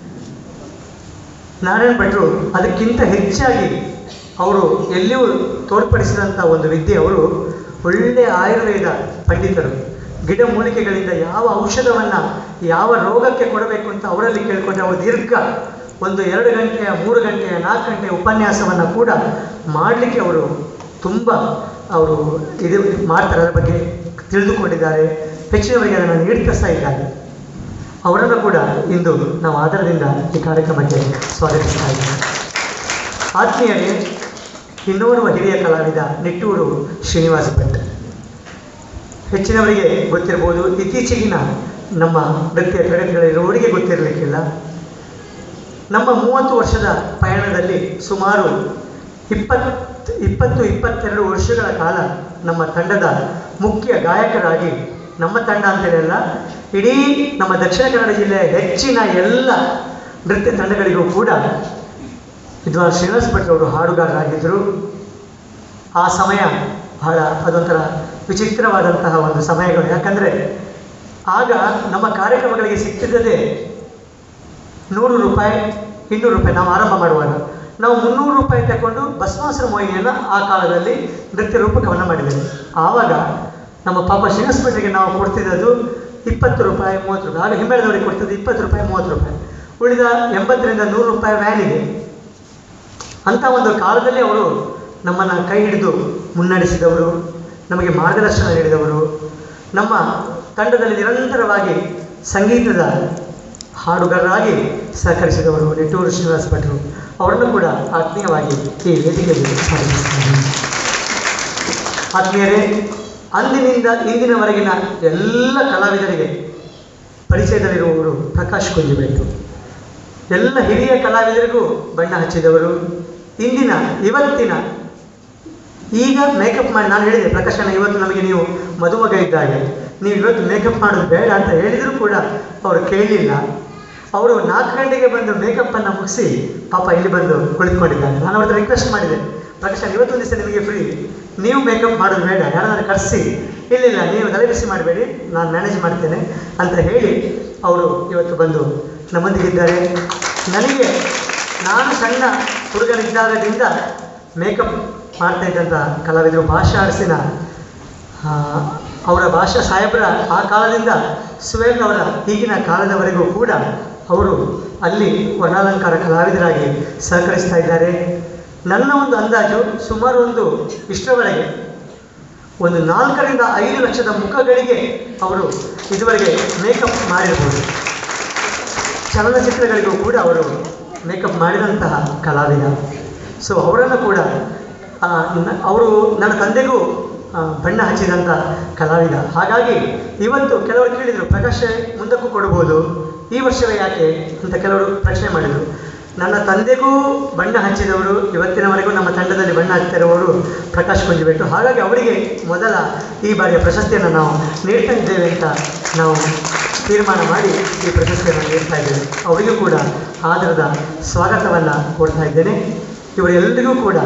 ನಾರಾಯಣ ಭಟ್ರು ಅದಕ್ಕಿಂತ ಹೆಚ್ಚಾಗಿ ಅವರು ಎಲ್ಲಿಯೂ ತೋರ್ಪಡಿಸಿದಂಥ ಒಂದು ವಿದ್ಯೆ ಅವರು ಒಳ್ಳೆಯ ಆಯುರ್ವೇದ ಪಂಡಿತರು ಗಿಡಮೂಲಿಕೆಗಳಿಂದ ಯಾವ ಔಷಧವನ್ನು ಯಾವ ರೋಗಕ್ಕೆ ಕೊಡಬೇಕು ಅಂತ ಅವರಲ್ಲಿ ಕೇಳಿಕೊಂಡ್ರೆ ಅವರು ದೀರ್ಘ ಒಂದು ಎರಡು ಗಂಟೆಯ ಮೂರು ಗಂಟೆಯ ನಾಲ್ಕು ಗಂಟೆಯ ಉಪನ್ಯಾಸವನ್ನು ಕೂಡ ಮಾಡಲಿಕ್ಕೆ ಅವರು ತುಂಬ ಅವರು ಇದು ಮಾಡ್ತಾರೆ ಅದರ ಬಗ್ಗೆ ತಿಳಿದುಕೊಂಡಿದ್ದಾರೆ ಹೆಚ್ಚಿನವರಿಗೆ ಅದನ್ನು ನೀಡ್ತಾ ಸಹ ಇದ್ದಾರೆ ಅವರನ್ನು ಕೂಡ ಇಂದು ನಾವು ಆಧಾರದಿಂದ ಈ ಕಾರ್ಯಕ್ರಮಕ್ಕೆ ಸ್ವಾಗತಿಸ್ತಾ ಇದ್ದೇವೆ ಆತ್ಮೀಯರೇ ಇನ್ನೋರ್ವ ಹಿರಿಯ ಕಲಾವಿದ ನಿಟ್ಟೂರು ಶ್ರೀನಿವಾಸ ಭಟ್ ಹೆಚ್ಚಿನವರಿಗೆ ಗೊತ್ತಿರ್ಬೋದು ಇತ್ತೀಚೆಗಿನ ನಮ್ಮ ನೃತ್ಯ ತರಗತಿಗಳಿರುವವರಿಗೆ ಗೊತ್ತಿರಲಿಕ್ಕಿಲ್ಲ ನಮ್ಮ ಮೂವತ್ತು ವರ್ಷದ ಪಯಣದಲ್ಲಿ ಸುಮಾರು ಇಪ್ಪತ್ತು ಇಪ್ಪತ್ತು ಇಪ್ಪತ್ತೆರಡು ವರ್ಷಗಳ ಕಾಲ ನಮ್ಮ ತಂಡದ ಮುಖ್ಯ ಗಾಯಕರಾಗಿ ನಮ್ಮ ತಂಡ ಅಂತೇಳಿಲ್ಲ ಇಡೀ ನಮ್ಮ ದಕ್ಷಿಣ ಕನ್ನಡ ಜಿಲ್ಲೆಯ ಹೆಚ್ಚಿನ ಎಲ್ಲ ನೃತ್ಯ ತಂಡಗಳಿಗೂ ಕೂಡ ವಿದ್ವಾನ್ ಶ್ರೀನಿವಾಸ ಭಟ್ ಅವರು ಹಾಡುಗಾರರಾಗಿದ್ದರು ಆ ಸಮಯ ಬಹಳ ಅದೊಂಥರ ವಿಚಿತ್ರವಾದಂತಹ ಒಂದು ಸಮಯಗಳು ಯಾಕಂದರೆ ಆಗ ನಮ್ಮ ಕಾರ್ಯಕ್ರಮಗಳಿಗೆ ಸಿಗ್ತಿದ್ದದೇ ನೂರು ರೂಪಾಯಿ ಇನ್ನೂರು ರೂಪಾಯಿ ನಾವು ಆರಂಭ ಮಾಡುವಾಗ ನಾವು ಮುನ್ನೂರು ರೂಪಾಯಿ ತಗೊಂಡು ಭಸ್ಮಾಸುರ ಮೋಹಿನಿಯನ್ನು ಆ ಕಾಲದಲ್ಲಿ ನೃತ್ಯ ರೂಪಕವನ್ನು ಮಾಡಿದ್ದೇವೆ ಆವಾಗ ನಮ್ಮ ಪಾಪ ಶ್ರೀನಿವಾಸಪೇಟೆಗೆ ನಾವು ಕೊಡ್ತಿದ್ದದು ಇಪ್ಪತ್ತು ರೂಪಾಯಿ ಮೂವತ್ತು ರೂಪಾಯಿ ಆಗ ಹಿಮ್ಮೇಳದವರಿಗೆ ಕೊಡ್ತಿದ್ದು ಇಪ್ಪತ್ತು ರೂಪಾಯಿ ಮೂವತ್ತು ರೂಪಾಯಿ ಉಳಿದ ಎಂಬತ್ತರಿಂದ ನೂರು ರೂಪಾಯಿ ವ್ಯಾನಿಗೆ ಅಂಥ ಒಂದು ಕಾಲದಲ್ಲಿ ಅವರು ನಮ್ಮನ್ನು ಕೈ ಹಿಡಿದು ಮುನ್ನಡೆಸಿದವರು ನಮಗೆ ಮಾರ್ಗದರ್ಶನ ನೀಡಿದವರು ನಮ್ಮ ತಂಡದಲ್ಲಿ ನಿರಂತರವಾಗಿ ಸಂಗೀತದ ಹಾಡುಗಾರರಾಗಿ ಸಹಕರಿಸಿದವರು ನಿಟ್ಟೂರು ಶ್ರೀನಿವಾಸ ಭಟ್ರು ಅವರನ್ನು ಕೂಡ ಆತ್ಮೀಯವಾಗಿ ಈ ವೇದಿಕೆಯಲ್ಲಿ ಸ್ವಾಗತಿಸ್ತಾರೆ ಆತ್ಮೀಯರೇ ಅಂದಿನಿಂದ ಇಂದಿನವರೆಗಿನ ಎಲ್ಲ ಕಲಾವಿದರಿಗೆ ಪರಿಚಯದಲ್ಲಿರುವವರು ಪ್ರಕಾಶ್ ಕುಂಜಿಬೆಟ್ಟು ಎಲ್ಲ ಹಿರಿಯ ಕಲಾವಿದರಿಗೂ ಬಣ್ಣ ಹಚ್ಚಿದವರು ಇಂದಿನ ಇವತ್ತಿನ ಈಗ ಮೇಕಪ್ ಮಾಡಿ ನಾನು ಹೇಳಿದೆ ಪ್ರಕಾಶನ ಇವತ್ತು ನಮಗೆ ನೀವು ಮದುಮಗ ಇದ್ದಾಗೆ ನೀವು ಇವತ್ತು ಮೇಕಪ್ ಮಾಡೋದು ಬೇಡ ಅಂತ ಹೇಳಿದರೂ ಕೂಡ ಅವರು ಕೇಳಲಿಲ್ಲ ಅವರು ನಾಲ್ಕು ಗಂಟೆಗೆ ಬಂದು ಮೇಕಪ್ಪನ್ನು ಮುಗಿಸಿ ಪಾಪ ಇಲ್ಲಿ ಬಂದು ಕುಳಿತುಕೊಂಡಿದ್ದಾರೆ ನಾನು ಅವ್ರ ರಿಕ್ವೆಸ್ಟ್ ಮಾಡಿದೆ ಪ್ರಕಾಶನ್ ಇವತ್ತೊಂದು ದಿವಸ ನಿಮಗೆ ಫ್ರೀ ನೀವು ಮೇಕಪ್ ಮಾಡೋದು ಬೇಡ ಯಾರನ್ನಾರು ಕರೆಸಿ ಇಲ್ಲಿಲ್ಲ ನೀವು ತಲೆ ಬಿಸಿ ಮಾಡಬೇಡಿ ನಾನು ಮ್ಯಾನೇಜ್ ಮಾಡ್ತೇನೆ ಅಂತ ಹೇಳಿ ಅವರು ಇವತ್ತು ಬಂದು ನಮ್ಮೊಂದಿಗಿದ್ದಾರೆ ನನಗೆ ನಾನು ಸಣ್ಣ ಹುಡುಗನಿದ್ದಾಗದಿಂದ ಮೇಕಪ್ ಮಾಡ್ತಾ ಇದ್ದಂಥ ಕಲಾವಿದರು ಭಾಷಾ ಅರಸಿನ ಆ, ಅವರ ಭಾಷಾ ಸಾಹೇಬರ ಆ ಕಾಲದಿಂದ ಸುವೇಲ್ ಅವರ ಈಗಿನ ಕಾಲದವರೆಗೂ ಕೂಡ ಅವರು ಅಲ್ಲಿ ವರ್ಣಾಲಂಕಾರ ಕಲಾವಿದರಾಗಿ ಸಹಕರಿಸ್ತಾ ಇದ್ದಾರೆ ನನ್ನ ಒಂದು ಅಂದಾಜು ಸುಮಾರು ಒಂದು ಇಷ್ಟರವರೆಗೆ ಒಂದು ನಾಲ್ಕರಿಂದ ಐದು ಲಕ್ಷದ ಮುಖಗಳಿಗೆ ಅವರು ಇದುವರೆಗೆ ಮೇಕಪ್ ಮಾಡಿರ್ಬೋದು ಚಲನಚಿತ್ರಗಳಿಗೂ ಕೂಡ ಅವರು ಮೇಕಪ್ ಮಾಡಿದಂತಹ ಕಲಾವಿದ ಸೊ ಅವರನ್ನು ಕೂಡ ಆ, ನ- ಅವರು ನನ್ನ ತಂದೆಗೂ ಆ, ಬಣ್ಣ ಹಚ್ಚಿದಂಥ ಕಲಾವಿದ ಹಾಗಾಗಿ ಇವತ್ತು ಕೆಲವರು ಕೇಳಿದರು ಪ್ರಕಾಶ ಮುಂದಕ್ಕೂ ಕೊಡ್ಬೋದು ಈ ವರ್ಷವೇ ಯಾಕೆ ಅಂತ ಕೆಲವರು ಪ್ರಶ್ನೆ ಮಾಡಿದರು ನನ್ನ ತಂದೆಗೂ ಬಣ್ಣ ಹಚ್ಚಿದವರು ಇವತ್ತಿನವರೆಗೂ ನಮ್ಮ ತಂಡದಲ್ಲಿ ಬಣ್ಣ ಹಚ್ತಿರುವವರು ಪ್ರಕಾಶ್ ಕುಂಜಿಬೆಟ್ಟು ಹಾಗಾಗಿ ಅವರಿಗೆ ಮೊದಲ ಈ ಬಾರಿಯ ಪ್ರಶಸ್ತಿಯನ್ನು ನಾವು ನೀಡ್ತಾ ಇದ್ದೇವೆ ಅಂತ ನಾವು ತೀರ್ಮಾನ ಮಾಡಿ ಈ ಪ್ರಶಸ್ತಿಯನ್ನು ನೀಡ್ತಾ ಇದ್ದೇವೆ ಅವರಿಗೂ ಕೂಡ ಆದರದ ಸ್ವಾಗತವನ್ನು ಕೊಡ್ತಾ ಇದ್ದೇನೆ ಇವರೆಲ್ಲರಿಗೂ ಕೂಡ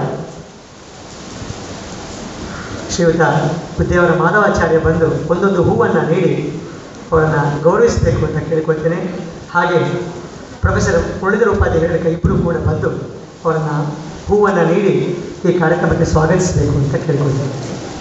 ಶ್ರೀಯುತ ಉದ್ಯಾವರ ಮಾಧವಾಚಾರ್ಯ ಬಂದು ಒಂದೊಂದು ಹೂವನ್ನು ನೀಡಿ ಅವರನ್ನು ಗೌರವಿಸಬೇಕು ಅಂತ ಕೇಳಿಕೊಳ್ತೇನೆ ಹಾಗೆ ಪ್ರೊಫೆಸರ್ ಮುರಳೀಧರ ಉಪಾಧ್ಯಾಯರ ಇಬ್ಬರು ಕೂಡ ಬಂದು ಅವರನ್ನು ಹೂವನ್ನು ನೀಡಿ ಈ ಕಾರ್ಯಕ್ರಮಕ್ಕೆ ಸ್ವಾಗತಿಸಬೇಕು ಅಂತ ಕೇಳಿಕೊಳ್ತೇನೆ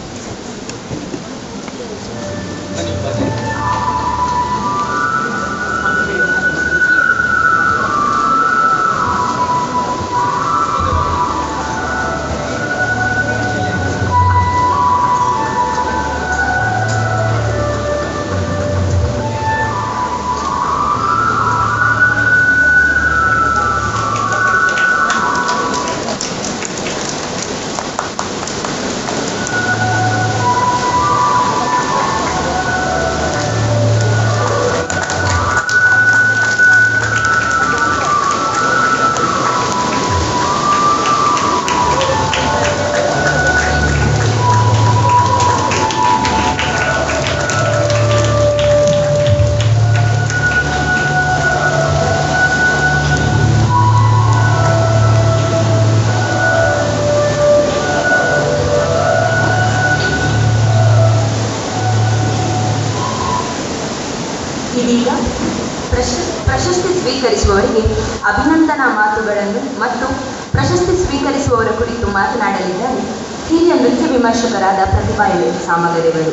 ಇದೀಗ ಪ್ರಶ ಪ್ರಶಸ್ತಿ ಸ್ವೀಕರಿಸುವವರಿಗೆ ಅಭಿನಂದನಾ ಮಾತುಗಳನ್ನು ಮತ್ತು ಪ್ರಶಸ್ತಿ ಸ್ವೀಕರಿಸುವವರ ಕುರಿತು ಮಾತನಾಡಲಿದ್ದಾರೆ ಹಿರಿಯ ನೃತ್ಯ ವಿಮರ್ಶಕರಾದ ಪ್ರತಿಭಾ ಎಲೆ ಸಾಮಗರೆಗಳು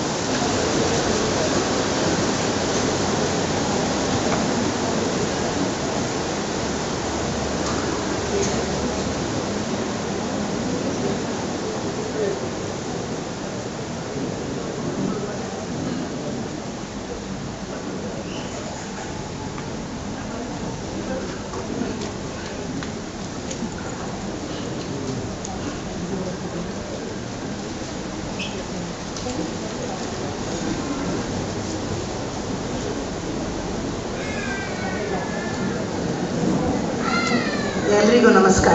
ಎಲ್ರಿಗೂ ನಮಸ್ಕಾರ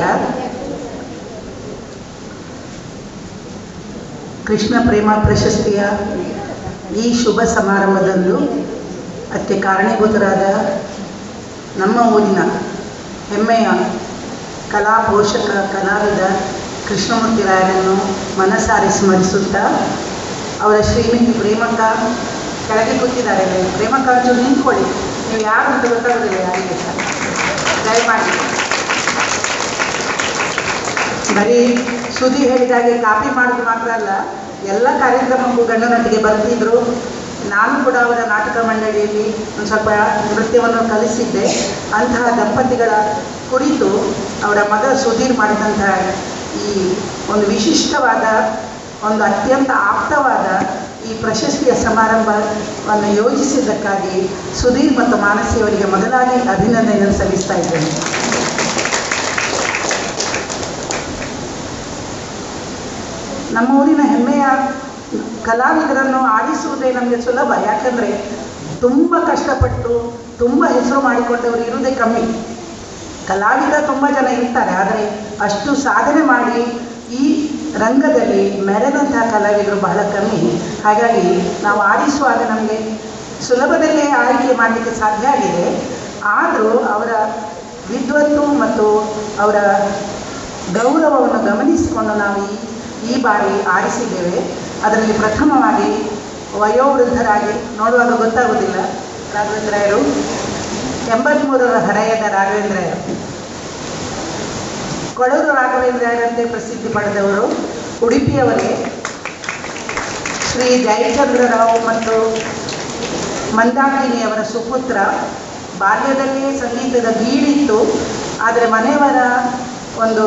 ಕೃಷ್ಣ ಪ್ರೇಮ ಪ್ರಶಸ್ತಿಯ ಈ ಶುಭ ಸಮಾರಂಭದಂದು ಅದಕ್ಕೆ ಕಾರಣೀಭೂತರಾದ ನಮ್ಮ ಊರಿನ ಹೆಮ್ಮೆಯ ಕಲಾ ಪೋಷಕ ಕಲಾವಿದ ಕೃಷ್ಣಮೂರ್ತಿ ರಾಯರನ್ನು ಮನಸಾರಿ ಸ್ಮರಿಸುತ್ತಾ ಅವರ ಶ್ರೀಮತಿ ಪ್ರೇಮಕ್ಕ ಕೆಳಗೆ ಕೂತಿದ್ದಾರೆ ಪ್ರೇಮಕ್ಕ ಒಂಚೂರು ನಿಂತ್ಕೊಳ್ಳಿ ನೀವು ಯಾರು ಅಂತ ಗೊತ್ತಾಗೋದಿಲ್ಲ ಯಾರಿಗೆ ಸರ್ ದಯಮಾಡಿ ಬರೀ ಸುದ್ದಿ ಹೇಳಿದಾಗೆ ಕಾಪಿ ಮಾಡೋದು ಮಾತ್ರ ಅಲ್ಲ ಎಲ್ಲ ಕಾರ್ಯಕ್ರಮಕ್ಕೂ ಗಂಡನೊಟ್ಟಿಗೆ ಬರ್ತಿದ್ರು ನಾನು ಕೂಡ ಅವರ ನಾಟಕ ಮಂಡಳಿಯಲ್ಲಿ ಒಂದು ಸ್ವಲ್ಪ ನೃತ್ಯವನ್ನು ಕಲಿಸಿದ್ದೆ ಅಂತಹ ದಂಪತಿಗಳ ಕುರಿತು ಅವರ ಮಗ ಸುಧೀರ್ ಮಾಡಿದಂತಹ ಈ ಒಂದು ವಿಶಿಷ್ಟವಾದ ಒಂದು ಅತ್ಯಂತ ಆಪ್ತವಾದ ಈ ಪ್ರಶಸ್ತಿಯ ಸಮಾರಂಭವನ್ನು ಯೋಜಿಸಿದ್ದಕ್ಕಾಗಿ ಸುಧೀರ್ ಮತ್ತು ಮಾನಸಿ ಅವರಿಗೆ ಮೊದಲಾಗಿ ಅಭಿನಂದನೆಯನ್ನು ಸಲ್ಲಿಸ್ತಾ ಇದ್ದೇನೆ ನಮ್ಮ ಊರಿನ ಹೆಮ್ಮೆಯ ಕಲಾವಿದರನ್ನು ಆಡಿಸುವುದೇ ನಮಗೆ ಸುಲಭ ಯಾಕಂದರೆ ತುಂಬ ಕಷ್ಟಪಟ್ಟು ತುಂಬ ಹೆಸರು ಮಾಡಿಕೊಂಡವರು ಇರುವುದೇ ಕಮ್ಮಿ ಕಲಾವಿದ ತುಂಬ ಜನ ಇರ್ತಾರೆ ಆದರೆ ಅಷ್ಟು ಸಾಧನೆ ಮಾಡಿ ಈ ರಂಗದಲ್ಲಿ ಮೆರೆದಂತಹ ಕಲಾವಿದರು ಬಹಳ ಕಮ್ಮಿ ಹಾಗಾಗಿ ನಾವು ಆಡಿಸುವಾಗ ನಮಗೆ ಸುಲಭದಲ್ಲೇ ಆಯ್ಕೆ ಮಾಡಲಿಕ್ಕೆ ಸಾಧ್ಯ ಆಗಿದೆ ಆದರೂ ಅವರ ವಿದ್ವತ್ತು ಮತ್ತು ಅವರ ಗೌರವವನ್ನು ಗಮನಿಸಿಕೊಂಡು ನಾವು ಈ ಈ ಬಾರಿ ಆರಿಸಿದ್ದೇವೆ ಅದರಲ್ಲಿ ಪ್ರಥಮವಾಗಿ ವಯೋವೃದ್ಧರಾಗಿ ನೋಡುವಾಗ ಗೊತ್ತಾಗೋದಿಲ್ಲ ರಾಘವೇಂದ್ರಯರು ಎಂಬತ್ತ್ಮೂರರ ಹರೆಯದ ರಾಘವೇಂದ್ರಯರು ಕೊಡೂರು ರಾಘವೇಂದ್ರಯರಂತೆ ಪ್ರಸಿದ್ಧಿ ಪಡೆದವರು ಉಡುಪಿಯವರೇ ಶ್ರೀ ಜಯಚಂದ್ರರಾವ್ ಮತ್ತು ಮಂದಾಕಿನಿಯವರ ಸುಪುತ್ರ ಬಾಲ್ಯದಲ್ಲಿಯೇ ಸಂಗೀತದ ಗೀಳಿತ್ತು ಆದರೆ ಮನೆಯವರ ಒಂದು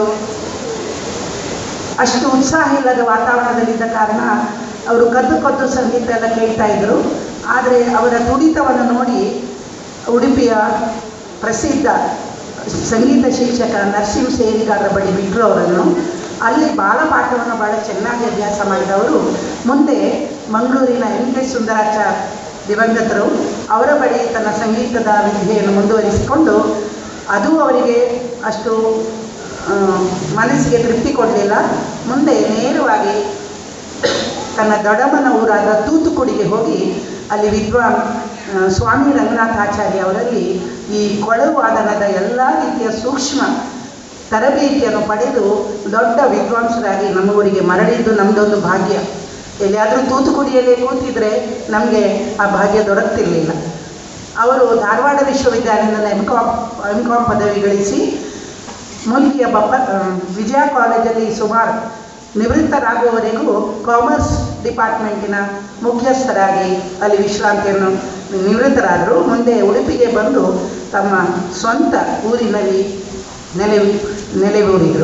ಅಷ್ಟು ಉತ್ಸಾಹ ಇಲ್ಲದ ವಾತಾವರಣದಲ್ಲಿದ್ದ ಕಾರಣ ಅವರು ಕದ್ದು ಕದ್ದು ಸಂಗೀತ ಎಲ್ಲ ಕೇಳ್ತಾ ಇದ್ದರು ಆದರೆ ಅವರ ತುಡಿತವನ್ನು ನೋಡಿ ಉಡುಪಿಯ ಪ್ರಸಿದ್ಧ ಸಂಗೀತ ಶಿಕ್ಷಕ ನರಸಿಂಹ ಸೇರಿಗಾರರ ಬಳಿ ಬಿಟ್ಟರು ಅವರನ್ನು ಅಲ್ಲಿ ಬಾಲಪಾಠವನ್ನು ಭಾಳ ಚೆನ್ನಾಗಿ ಅಭ್ಯಾಸ ಮಾಡಿದವರು ಮುಂದೆ ಮಂಗಳೂರಿನ ಎನ್ ಕೆ ಸುಂದರಾಚ ದಿವಂಗತರು ಅವರ ಬಳಿ ತನ್ನ ಸಂಗೀತದ ವಿದ್ಯೆಯನ್ನು ಮುಂದುವರಿಸಿಕೊಂಡು ಅದು ಅವರಿಗೆ ಅಷ್ಟು ಆ, ಮನಸ್ಸಿಗೆ ತೃಪ್ತಿ ಕೊಡಲಿಲ್ಲ ಮುಂದೆ ನೇರವಾಗಿ ತನ್ನ ದೊಡ್ಡಮ್ಮನ ಊರಾದ ತೂತುಕುಡಿಗೆ ಹೋಗಿ ಅಲ್ಲಿ ವಿದ್ವಾನ್ ಆ, ಸ್ವಾಮಿ ರಂಗನಾಥಾಚಾರ್ಯ ಅವರಲ್ಲಿ ಈ ಕೊಳವು ವಾದನದ ಎಲ್ಲ ರೀತಿಯ ಸೂಕ್ಷ್ಮ ತರಬೇತಿಯನ್ನು ಪಡೆದು ದೊಡ್ಡ ವಿದ್ವಾಂಸರಾಗಿ ನಮ್ಮ ಊರಿಗೆ ಮರಳಿದ್ದು ನಮ್ಮದೊಂದು ಭಾಗ್ಯ ಎಲ್ಲಿಯಾದರೂ ತೂತುಕುಡಿಯಲ್ಲಿ ಕೂತಿದ್ರೆ ನಮಗೆ ಆ ಭಾಗ್ಯ ದೊರಕ್ತಿರಲಿಲ್ಲ ಅವರು ಧಾರವಾಡ ವಿಶ್ವವಿದ್ಯಾಲಯದಲ್ಲಿ ಎಮ್ ಕಾಮ್ ಎಮ್ ಕಾಮ್ ಪದವಿ ಗಳಿಸಿ ಮುಲ್ಕಿಯ ಬಪ್ಪ ಆ, ವಿಜಯ ಕಾಲೇಜಲ್ಲಿ ಸುಮಾರು ನಿವೃತ್ತರಾಗುವವರೆಗೂ ಕಾಮರ್ಸ್ ಡಿಪಾರ್ಟ್ಮೆಂಟಿನ ಮುಖ್ಯಸ್ಥರಾಗಿ ಅಲ್ಲಿ ವಿಶ್ರಾಂತಿಯನ್ನು ನಿವೃತ್ತರಾದರು ಮುಂದೆ ಉಡುಪಿಗೆ ಬಂದು ತಮ್ಮ ಸ್ವಂತ ಊರಿನಲ್ಲಿ ನೆಲೆ ನೆಲೆಯೂರಿದರು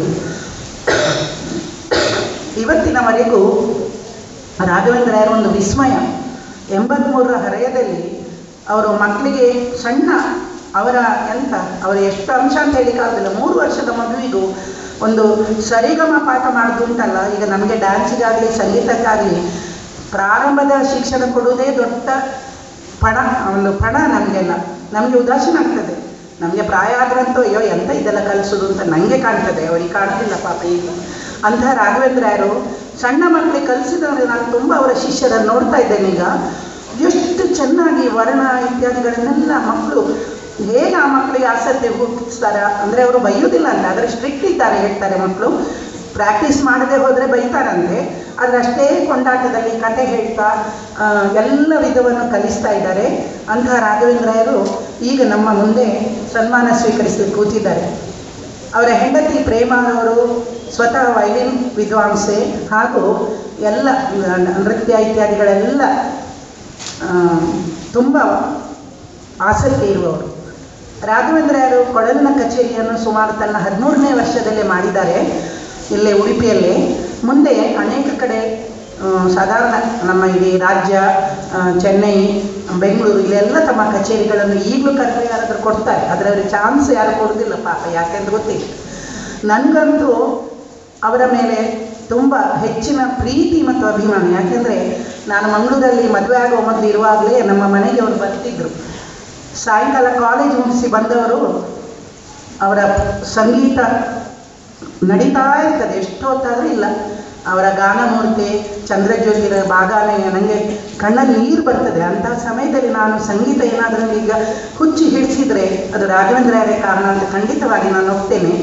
ಇವತ್ತಿನವರೆಗೂ ರಾಘವೇಂದ್ರಯರ ಒಂದು ವಿಸ್ಮಯ ಎಂಬತ್ತ್ಮೂರರ ಹರೆಯದಲ್ಲಿ ಅವರು ಮಕ್ಕಳಿಗೆ ಸಣ್ಣ ಅವರ ಎಂತ ಅವರ ಎಷ್ಟು ಅಂಶ ಅಂತ ಹೇಳಿಕ್ಕಾಗಲಿಲ್ಲ ಮೂರು ವರ್ಷದ ಮಗುವಿಗೂ ಒಂದು ಸರಿಗಮ ಪಾಠ ಮಾಡೋದು ಉಂಟಲ್ಲ ಈಗ ನಮಗೆ ಡ್ಯಾನ್ಸಿಗಾಗಲಿ ಸಂಗೀತಕ್ಕಾಗಲಿ ಪ್ರಾರಂಭದ ಶಿಕ್ಷಣ ಕೊಡುವುದೇ ದೊಡ್ಡ ಪಣ ಒಂದು ಪಣ ನಮಗೆಲ್ಲ ನಮಗೆ ಉದಾಸೀನ ಆಗ್ತದೆ ನಮಗೆ ಪ್ರಾಯ ಆದ್ರಂತೂ ಅಯ್ಯೋ ಎಂತ ಇದೆಲ್ಲ ಕಲಿಸೋದು ಅಂತ ನನಗೆ ಕಾಣ್ತದೆ ಅವರಿಗೆ ಕಾಣೋದಿಲ್ಲ ಪಾಪ ಈಗ ಅಂತಹ ರಾಘವೇಂದ್ರಯರು ಸಣ್ಣ ಮಕ್ಕಳಿಗೆ ಕಲಿಸಿದವರು ನಾನು ತುಂಬ ಅವರ ಶಿಷ್ಯರನ್ನು ನೋಡ್ತಾ ಇದ್ದೇನೆ ಈಗ ಎಷ್ಟು ಚೆನ್ನಾಗಿ ವರ್ಣ ಇತ್ಯಾದಿಗಳನ್ನೆಲ್ಲ ಮಕ್ಕಳು ಹೇಗೆ ಆ ಮಕ್ಕಳಿಗೆ ಆಸಕ್ತಿ ಹುಟ್ಟಿಸ್ತಾರ ಅಂದರೆ ಅವರು ಬೈಯೋದಿಲ್ಲ ಅಂತ ಆದರೆ ಸ್ಟ್ರಿಕ್ಟ್ ಇದ್ದಾರೆ ಹೇಳ್ತಾರೆ ಮಕ್ಕಳು ಪ್ರಾಕ್ಟೀಸ್ ಮಾಡದೆ ಹೋದರೆ ಬೈತಾರಂತೆ ಆದರೆ ಅಷ್ಟೇ ಕೊಂಡಾಟದಲ್ಲಿ ಕತೆ ಹೇಳ್ತಾ ಆ, ಎಲ್ಲ ವಿಧವನ್ನು ಕಲಿಸ್ತಾ ಇದ್ದಾರೆ ಅಂತಹ ರಾಘವೇಂದ್ರಯರು ಈಗ ನಮ್ಮ ಮುಂದೆ ಸನ್ಮಾನ ಸ್ವೀಕರಿಸಿ ಕೂತಿದ್ದಾರೆ ಅವರ ಹೆಂಡತಿ ಪ್ರೇಮ ಅವರು ಸ್ವತಃ ವೈಲಿನ್ ವಿದ್ವಾಂಸೆ ಹಾಗೂ ಎಲ್ಲ ನೃತ್ಯ ಇತ್ಯಾದಿಗಳೆಲ್ಲ ಆ, ತುಂಬ ಆಸಕ್ತಿ ಇರುವವರು ರಾಘವೇಂದ್ರಯರು ಕೊಳಲಿನ ಕಚೇರಿಯನ್ನು ಸುಮಾರು ತನ್ನ ಹದಿಮೂರನೇ ವರ್ಷದಲ್ಲೇ ಮಾಡಿದ್ದಾರೆ ಇಲ್ಲೇ ಉಡುಪಿಯಲ್ಲೇ ಮುಂದೆ ಅನೇಕ ಕಡೆ ಆ, ಸಾಧಾರಣ ನಮ್ಮ ಇಡೀ ರಾಜ್ಯ ಆ, ಚೆನ್ನೈ ಬೆಂಗಳೂರು ಇಲ್ಲೆಲ್ಲ ತಮ್ಮ ಕಚೇರಿಗಳನ್ನು ಈಗಲೂ ಕರೆದ್ರೆ ಯಾರಾದರೂ ಕೊಡ್ತಾರೆ ಆದರೆ ಅವ್ರಿಗೆ ಚಾನ್ಸ್ ಯಾರು ಕೊಡೋದಿಲ್ಲ ಪಾಪ ಯಾಕೆಂದ್ರೆ ಗೊತ್ತಿಲ್ಲ ನನಗಂತೂ ಅವರ ಮೇಲೆ ತುಂಬ ಹೆಚ್ಚಿನ ಪ್ರೀತಿ ಮತ್ತು ಅಭಿಮಾನ ಯಾಕೆಂದರೆ ನಾನು ಮಂಗಳೂರಲ್ಲಿ ಮದುವೆ ಆಗೋ ಮೊದಲು ಇರುವಾಗಲೇ ನಮ್ಮ ಮನೆಗೆ ಅವರು ಬರ್ತಿದ್ದರು ಸಾಯಂಕಾಲ ಕಾಲೇಜ್ ಮುಗಿಸಿ ಬಂದವರು ಅವರ ಸಂಗೀತ ನಡೀತಾ ಇರ್ತದೆ ಎಷ್ಟು ಹೊತ್ತಾದರೂ ಇಲ್ಲ ಅವರ ಗಾನಮೂರ್ತಿ ಚಂದ್ರಜ್ಯೋತಿರ ಬಾಗಾನ ನನಗೆ ಕಣ್ಣಲ್ಲಿ ನೀರು ಬರ್ತದೆ ಅಂತಹ ಸಮಯದಲ್ಲಿ ನಾನು ಸಂಗೀತ ಏನಾದರೂ ಈಗ ಹುಚ್ಚಿ ಹಿಡಿಸಿದರೆ ಅದು ರಾಘವೇಂದ್ರಯರೇ ಕಾರಣ ಅಂತ ಖಂಡಿತವಾಗಿ ನಾನು ಒಪ್ತೇನೆ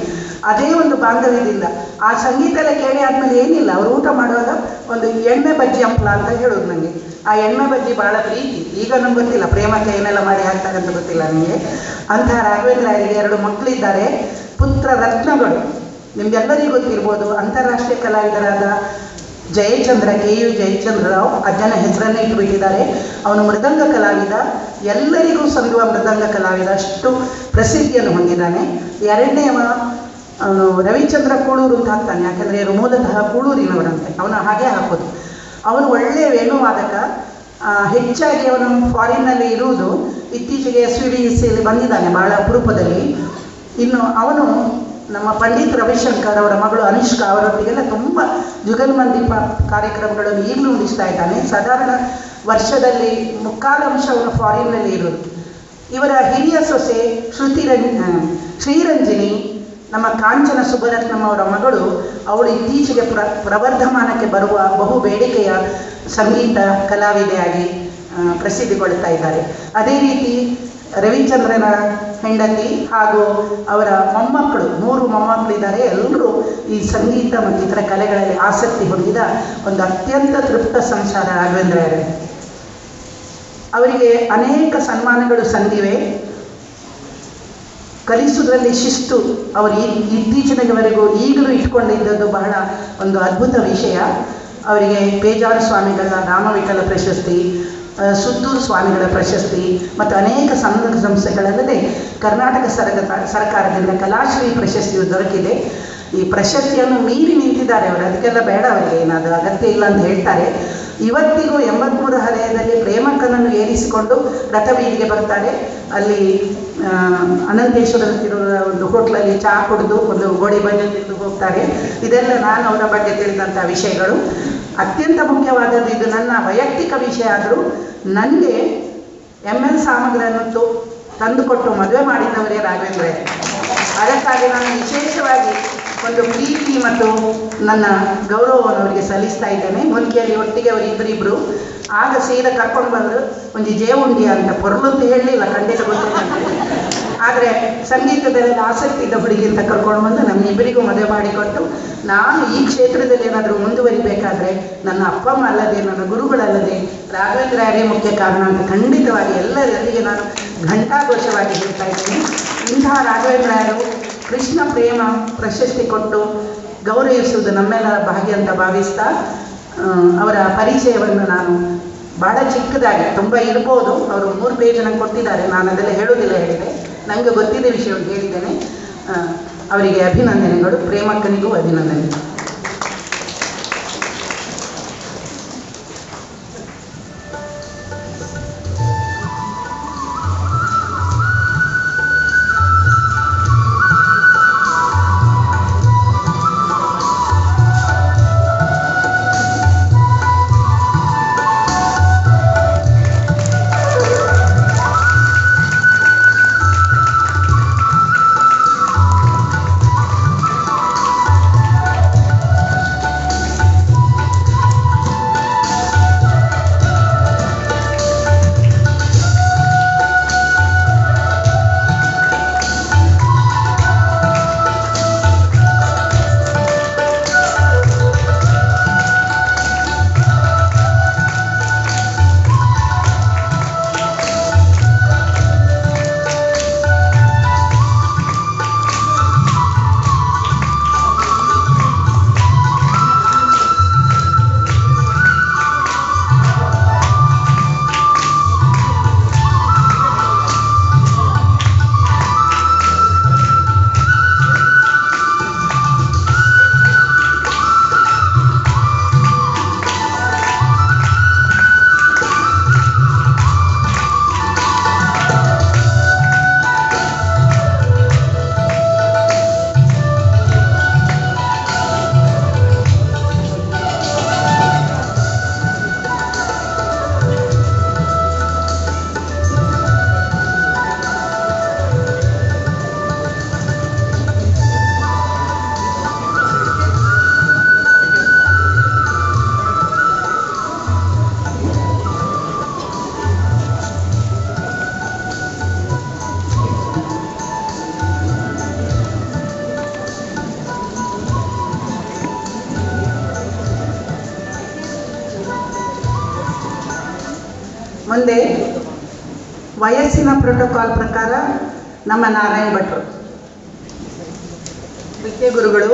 ಅದೇ ಒಂದು ಬಾಂಧವ್ಯದಿಂದ ಆ ಸಂಗೀತ ಎಲ್ಲ ಕೇಳಿ ಆದ್ಮೇಲೆ ಏನಿಲ್ಲ ಅವರು ಊಟ ಮಾಡುವಾಗ ಒಂದು ಎಣ್ಣೆ ಬಜ್ಜಿ ಹಂಪ್ಲ ಅಂತ ಹೇಳೋದು ನನಗೆ ಆ ಎಣ್ಣೆ ಬಜ್ಜಿ ಬಹಳ ಪ್ರೀತಿ ಈಗ ನಮ್ಗೆ ಗೊತ್ತಿಲ್ಲ ಪ್ರೇಮಕ್ಕೆ ಏನೆಲ್ಲ ಮಾಡಿ ಹಾಕ್ತಾರೆ ಅಂತ ಗೊತ್ತಿಲ್ಲ ನನಗೆ ಅಂತಹ ರಾಘವೇಂದ್ರ ಅವರಿಗೆ ಎರಡು ಮಕ್ಕಳಿದ್ದಾರೆ ಪುತ್ರ ರತ್ನಗಳು ನಿಮ್ಗೆಲ್ಲರಿಗೂ ಗೊತ್ತಿರ್ಬೋದು ಅಂತಾರಾಷ್ಟ್ರೀಯ ಕಲಾವಿದರಾದ ಜಯಚಂದ್ರ ಕೆ ಯು ಜಯಚಂದ್ರ ರಾವ್ ಅಜ್ಜನ ಹೆಸರನ್ನೇ ಇಟ್ಟುಬಿಟ್ಟಿದ್ದಾರೆ ಅವನು ಮೃದಂಗ ಕಲಾವಿದ ಎಲ್ಲರಿಗೂ ಸಂದುವ ಮೃದಂಗ ಕಲಾವಿದ ಅಷ್ಟು ಪ್ರಸಿದ್ಧಿಯನ್ನು ಹೊಂದಿದ್ದಾನೆ ಎರಡನೇವ ಅವನು ರವಿಚಂದ್ರ ಕೂಳೂರು ಅಂತ ಹಾಕ್ತಾನೆ ಯಾಕಂದರೆ ಇವರು ಮೂಲತಃ ಕೂಳೂರಿನವರಂತೆ ಅವನು ಹಾಗೆ ಹಾಕೋದು ಅವನು ಒಳ್ಳೆಯ ವೇಣುವಾದಕ ಆ, ಹೆಚ್ಚಾಗಿ ಅವನು ಫಾರಿನ್ನಲ್ಲಿ ಇರುವುದು ಇತ್ತೀಚೆಗೆ ಎಸ್ ವಿ ಬಿ ಸಿಯಲ್ಲಿ ಬಂದಿದ್ದಾನೆ ಬಹಳ ಅಪರೂಪದಲ್ಲಿ ಇನ್ನು ಅವನು ನಮ್ಮ ಪಂಡಿತ್ ರವಿಶಂಕರ್ ಅವರ ಮಗಳು ಅನುಷ್ಕಾ ಅವರೊಟ್ಟಿಗೆಲ್ಲ ತುಂಬ ಜುಗಲ್ಮಂದಿ ಪ ಕಾರ್ಯಕ್ರಮಗಳನ್ನು ಈಗಲೂ ಉಳಿಸ್ತಾ ಇದ್ದಾನೆ ಸಾಧಾರಣ ವರ್ಷದಲ್ಲಿ ಮುಕ್ಕಾಲು ಅಂಶ ಅವನು ಫಾರಿನ್ನಲ್ಲಿ ಇರೋದು ಇವರ ಹಿರಿಯ ಸೊಸೆ ಶ್ರುತಿ ರಂಜ ಶ್ರೀರಂಜಿನಿ ನಮ್ಮ ಕಾಂಚನ ಸುಬ್ಬರತ್ನಂ ಅವರ ಮಗಳು ಅವಳು ಇತ್ತೀಚೆಗೆ ಪ್ರ ಪ್ರವರ್ಧಮಾನಕ್ಕೆ ಬರುವ ಬಹು ಬೇಡಿಕೆಯ ಸಂಗೀತ ಕಲಾವಿದೆಯಾಗಿ ಆ, ಪ್ರಸಿದ್ಧಿಗೊಳ್ತಾ ಇದ್ದಾರೆ ಅದೇ ರೀತಿ ರವಿಚಂದ್ರನ ಹೆಂಡತಿ ಹಾಗೂ ಅವರ ಮೊಮ್ಮಕ್ಕಳು ಮೂರು ಮೊಮ್ಮಕ್ಕಳಿದ್ದಾರೆ ಎಲ್ಲರೂ ಈ ಸಂಗೀತ ಮತ್ತು ಇತರ ಕಲೆಗಳಲ್ಲಿ ಆಸಕ್ತಿ ಹೊಂದಿದ ಒಂದು ಅತ್ಯಂತ ತೃಪ್ತ ಸಂಸಾರ ರಾಘವೇಂದ್ರ ಅವರೇ. ಅವರಿಗೆ ಅನೇಕ ಸನ್ಮಾನಗಳು ಸಂದಿವೆ ಕಲಿಸುವುದರಲ್ಲಿ ಶಿಸ್ತು ಅವರು ಈ ಇತ್ತೀಚಿನವರೆಗೂ ಈಗಲೂ ಇಟ್ಕೊಂಡಿದ್ದದ್ದು ಬಹಳ ಒಂದು ಅದ್ಭುತ ವಿಷಯ ಅವರಿಗೆ ಪೇಜಾರ ಸ್ವಾಮಿಗಳ ರಾಮವಿಠಲ ಪ್ರಶಸ್ತಿ ಆ, ಸುತ್ತೂರು ಸ್ವಾಮಿಗಳ ಪ್ರಶಸ್ತಿ ಮತ್ತು ಅನೇಕ ಸಂಘ ಸಂಸ್ಥೆಗಳಲ್ಲದೆ ಕರ್ನಾಟಕ ಸರ್ಗ ಸರ್ಕಾರದಿಂದ ಕಲಾಶ್ರೀ ಪ್ರಶಸ್ತಿಯು ದೊರಕಿದೆ ಈ ಪ್ರಶಸ್ತಿಯನ್ನು ಮೀರಿ ನಿಂತಿದ್ದಾರೆ ಅವರು ಅದಕ್ಕೆಲ್ಲ ಬೇಡ ಅವರಿಗೆ ಏನಾದರೂ ಅಗತ್ಯ ಇಲ್ಲ ಅಂತ ಹೇಳ್ತಾರೆ ಇವತ್ತಿಗೂ ಎಂಬತ್ಮೂರು ಹರೆಯದಲ್ಲಿ ಪ್ರೇಮಕ್ಕನನ್ನು ಏರಿಸಿಕೊಂಡು ರಥಬೀದಿಗೆ ಬರ್ತಾರೆ ಅಲ್ಲಿ ಆ, ಅನಂತೇಶ್ವರ ಇರುವ ಒಂದು ಹೋಟ್ಲಲ್ಲಿ ಚಹಾ ಕುಡಿದು ಒಂದು ಗೋಡಿ ಬನ್ನಿ ತಿಂದು ಹೋಗ್ತಾರೆ ಇದೆಲ್ಲ ನಾನು ಅವರ ಬಗ್ಗೆ ತಿಳಿದಂಥ ವಿಷಯಗಳು ಅತ್ಯಂತ ಮುಖ್ಯವಾದದ್ದು ಇದು ನನ್ನ ವೈಯಕ್ತಿಕ ವಿಷಯ ಆದರೂ ನನಗೆ ಎಮ್ ಎಲ್ ಸಾಮಗ್ರಿಯನ್ನು ತು ತಂದುಕೊಟ್ಟು ಮದುವೆ ಮಾಡಿದವರೇ ರಾಘವೇಂದ್ರ ಅದಕ್ಕಾಗಿ ನಾನು ವಿಶೇಷವಾಗಿ ಒಂದು ಪ್ರೀತಿ ಮತ್ತು ನನ್ನ ಗೌರವವನ್ನು ಅವರಿಗೆ ಸಲ್ಲಿಸ್ತಾ ಇದ್ದೇನೆ ಮುನ್ಕೆಯಲ್ಲಿ ಒಟ್ಟಿಗೆ ಅವರು ಇಬ್ಬರಿಬ್ಬರು ಆಗ ಸೀದಾ ಕರ್ಕೊಂಡು ಬಂದರು ಒಂದು ಜೇವುಂಡಿ ಅಂತ ಪೊರ್ಲು ಅಂತ ಹೇಳಲಿಲ್ಲ ಖಂಡಿತ ಗೊತ್ತಿಲ್ಲ ಆದರೆ ಸಂಗೀತದಲ್ಲಿ ಆಸಕ್ತಿ ಇದ್ದ ಹುಡುಗಿ ಅಂತ ಕರ್ಕೊಂಡು ಬಂದು ನಮ್ಮಿಬ್ಬರಿಗೂ ಮದುವೆ ಮಾಡಿಕೊಟ್ಟು ನಾನು ಈ ಕ್ಷೇತ್ರದಲ್ಲಿ ಏನಾದರೂ ಮುಂದುವರಿಬೇಕಾದ್ರೆ ನನ್ನ ಅಪ್ಪ ಅಮ್ಮ ಅಲ್ಲದೆ ನನ್ನ ಗುರುಗಳಲ್ಲದೆ ರಾಘವೇಂದ್ರ ಅವರೇ ಮುಖ್ಯ ಕಾರಣ ಅಂತ ಖಂಡಿತವಾಗಿ ಎಲ್ಲರಿಗೆ ನಾನು ಘಂಟಾಘೋಷವಾಗಿ ಹೇಳ್ತಾ ಇದ್ದೀನಿ ಇಂತಹ ರಾಘವೇಂದ್ರ ಅವರು ಕೃಷ್ಣ ಪ್ರೇಮ ಪ್ರಶಸ್ತಿ ಕೊಟ್ಟು ಗೌರವಿಸುವುದು ನಮ್ಮೆಲ್ಲರ ಭಾಗ್ಯ ಅಂತ ಭಾವಿಸ್ತಾ ಆ, ಅವರ ಪರಿಚಯವನ್ನು ನಾನು ಭಾಳ ಚಿಕ್ಕದಾಗಿ ತುಂಬ ಇರ್ಬೋದು ಅವರು ಮೂರು ಪೇಜ್ ನಂಗೆ ಕೊಟ್ಟಿದ್ದಾರೆ ನಾನು ಅದೆಲ್ಲ ಹೇಳೋದಿಲ್ಲ ಹೇಳಿದೆ ನನಗೆ ಗೊತ್ತಿದ್ದ ವಿಷಯವನ್ನು ಹೇಳಿದ್ದೇನೆ ಆ, ಅವರಿಗೆ ಅಭಿನಂದನೆಗಳು ಪ್ರೇಮಕ್ಕನಿಗೂ ಅಭಿನಂದನೆ ಿ ಮುಂದೆ ವಯಸ್ಸಿನ ಪ್ರೋಟೋಕಾಲ್ ಪ್ರಕಾರ ನಮ್ಮ ನಾರಾಯಣ ಭಟ್ರು ನೃತ್ಯ ಗುರುಗಳು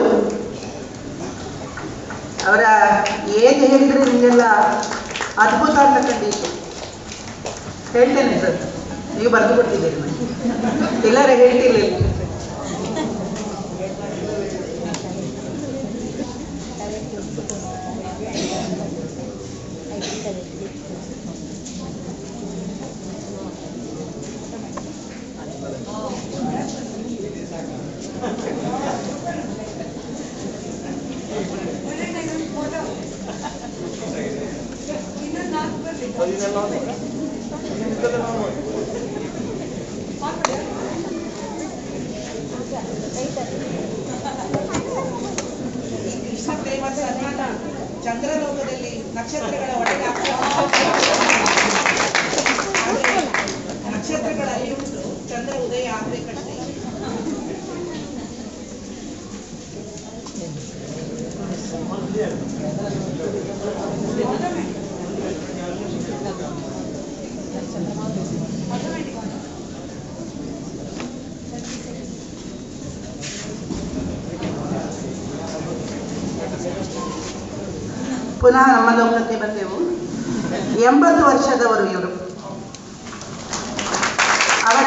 ಅವರ ಏಜ್ ಹೇಳಿದರೆ ನಿಮಗೆಲ್ಲ ಅದ್ಭುತ ಅಂತ ಕಂಡಿತ್ತು ಹೇಳ್ತೇನೆ ಸರ್ ನೀವು ಬರೆದು ಕೊಟ್ಟಿದ್ದೀರಿ ನನಗೆ ಎಲ್ಲರೂ ಹೇಳ್ತಿರ್ಲಿಲ್ಲ ಕೃಷ್ಣ ಪ್ರೇಮ ಸನ್ಮಾನ ಚಂದ್ರಲೋಕದಲ್ಲಿ ನಕ್ಷತ್ರಗಳ ಒಳಗೆ ಆಗ್ತಾ ಆದ್ರೆ ನಕ್ಷತ್ರಗಳಲ್ಲಿ ಉಂಟು ಚಂದ್ರ ಉದಯ ಆಗ್ಬೇಕಷ್ಟೇ ಪುನಃ ನಮ್ಮ ಲೋಕಕ್ಕೆ ಬಂದೆವು ಎಂಬತ್ತು ವರ್ಷದವರು ಇವರು ಅವರ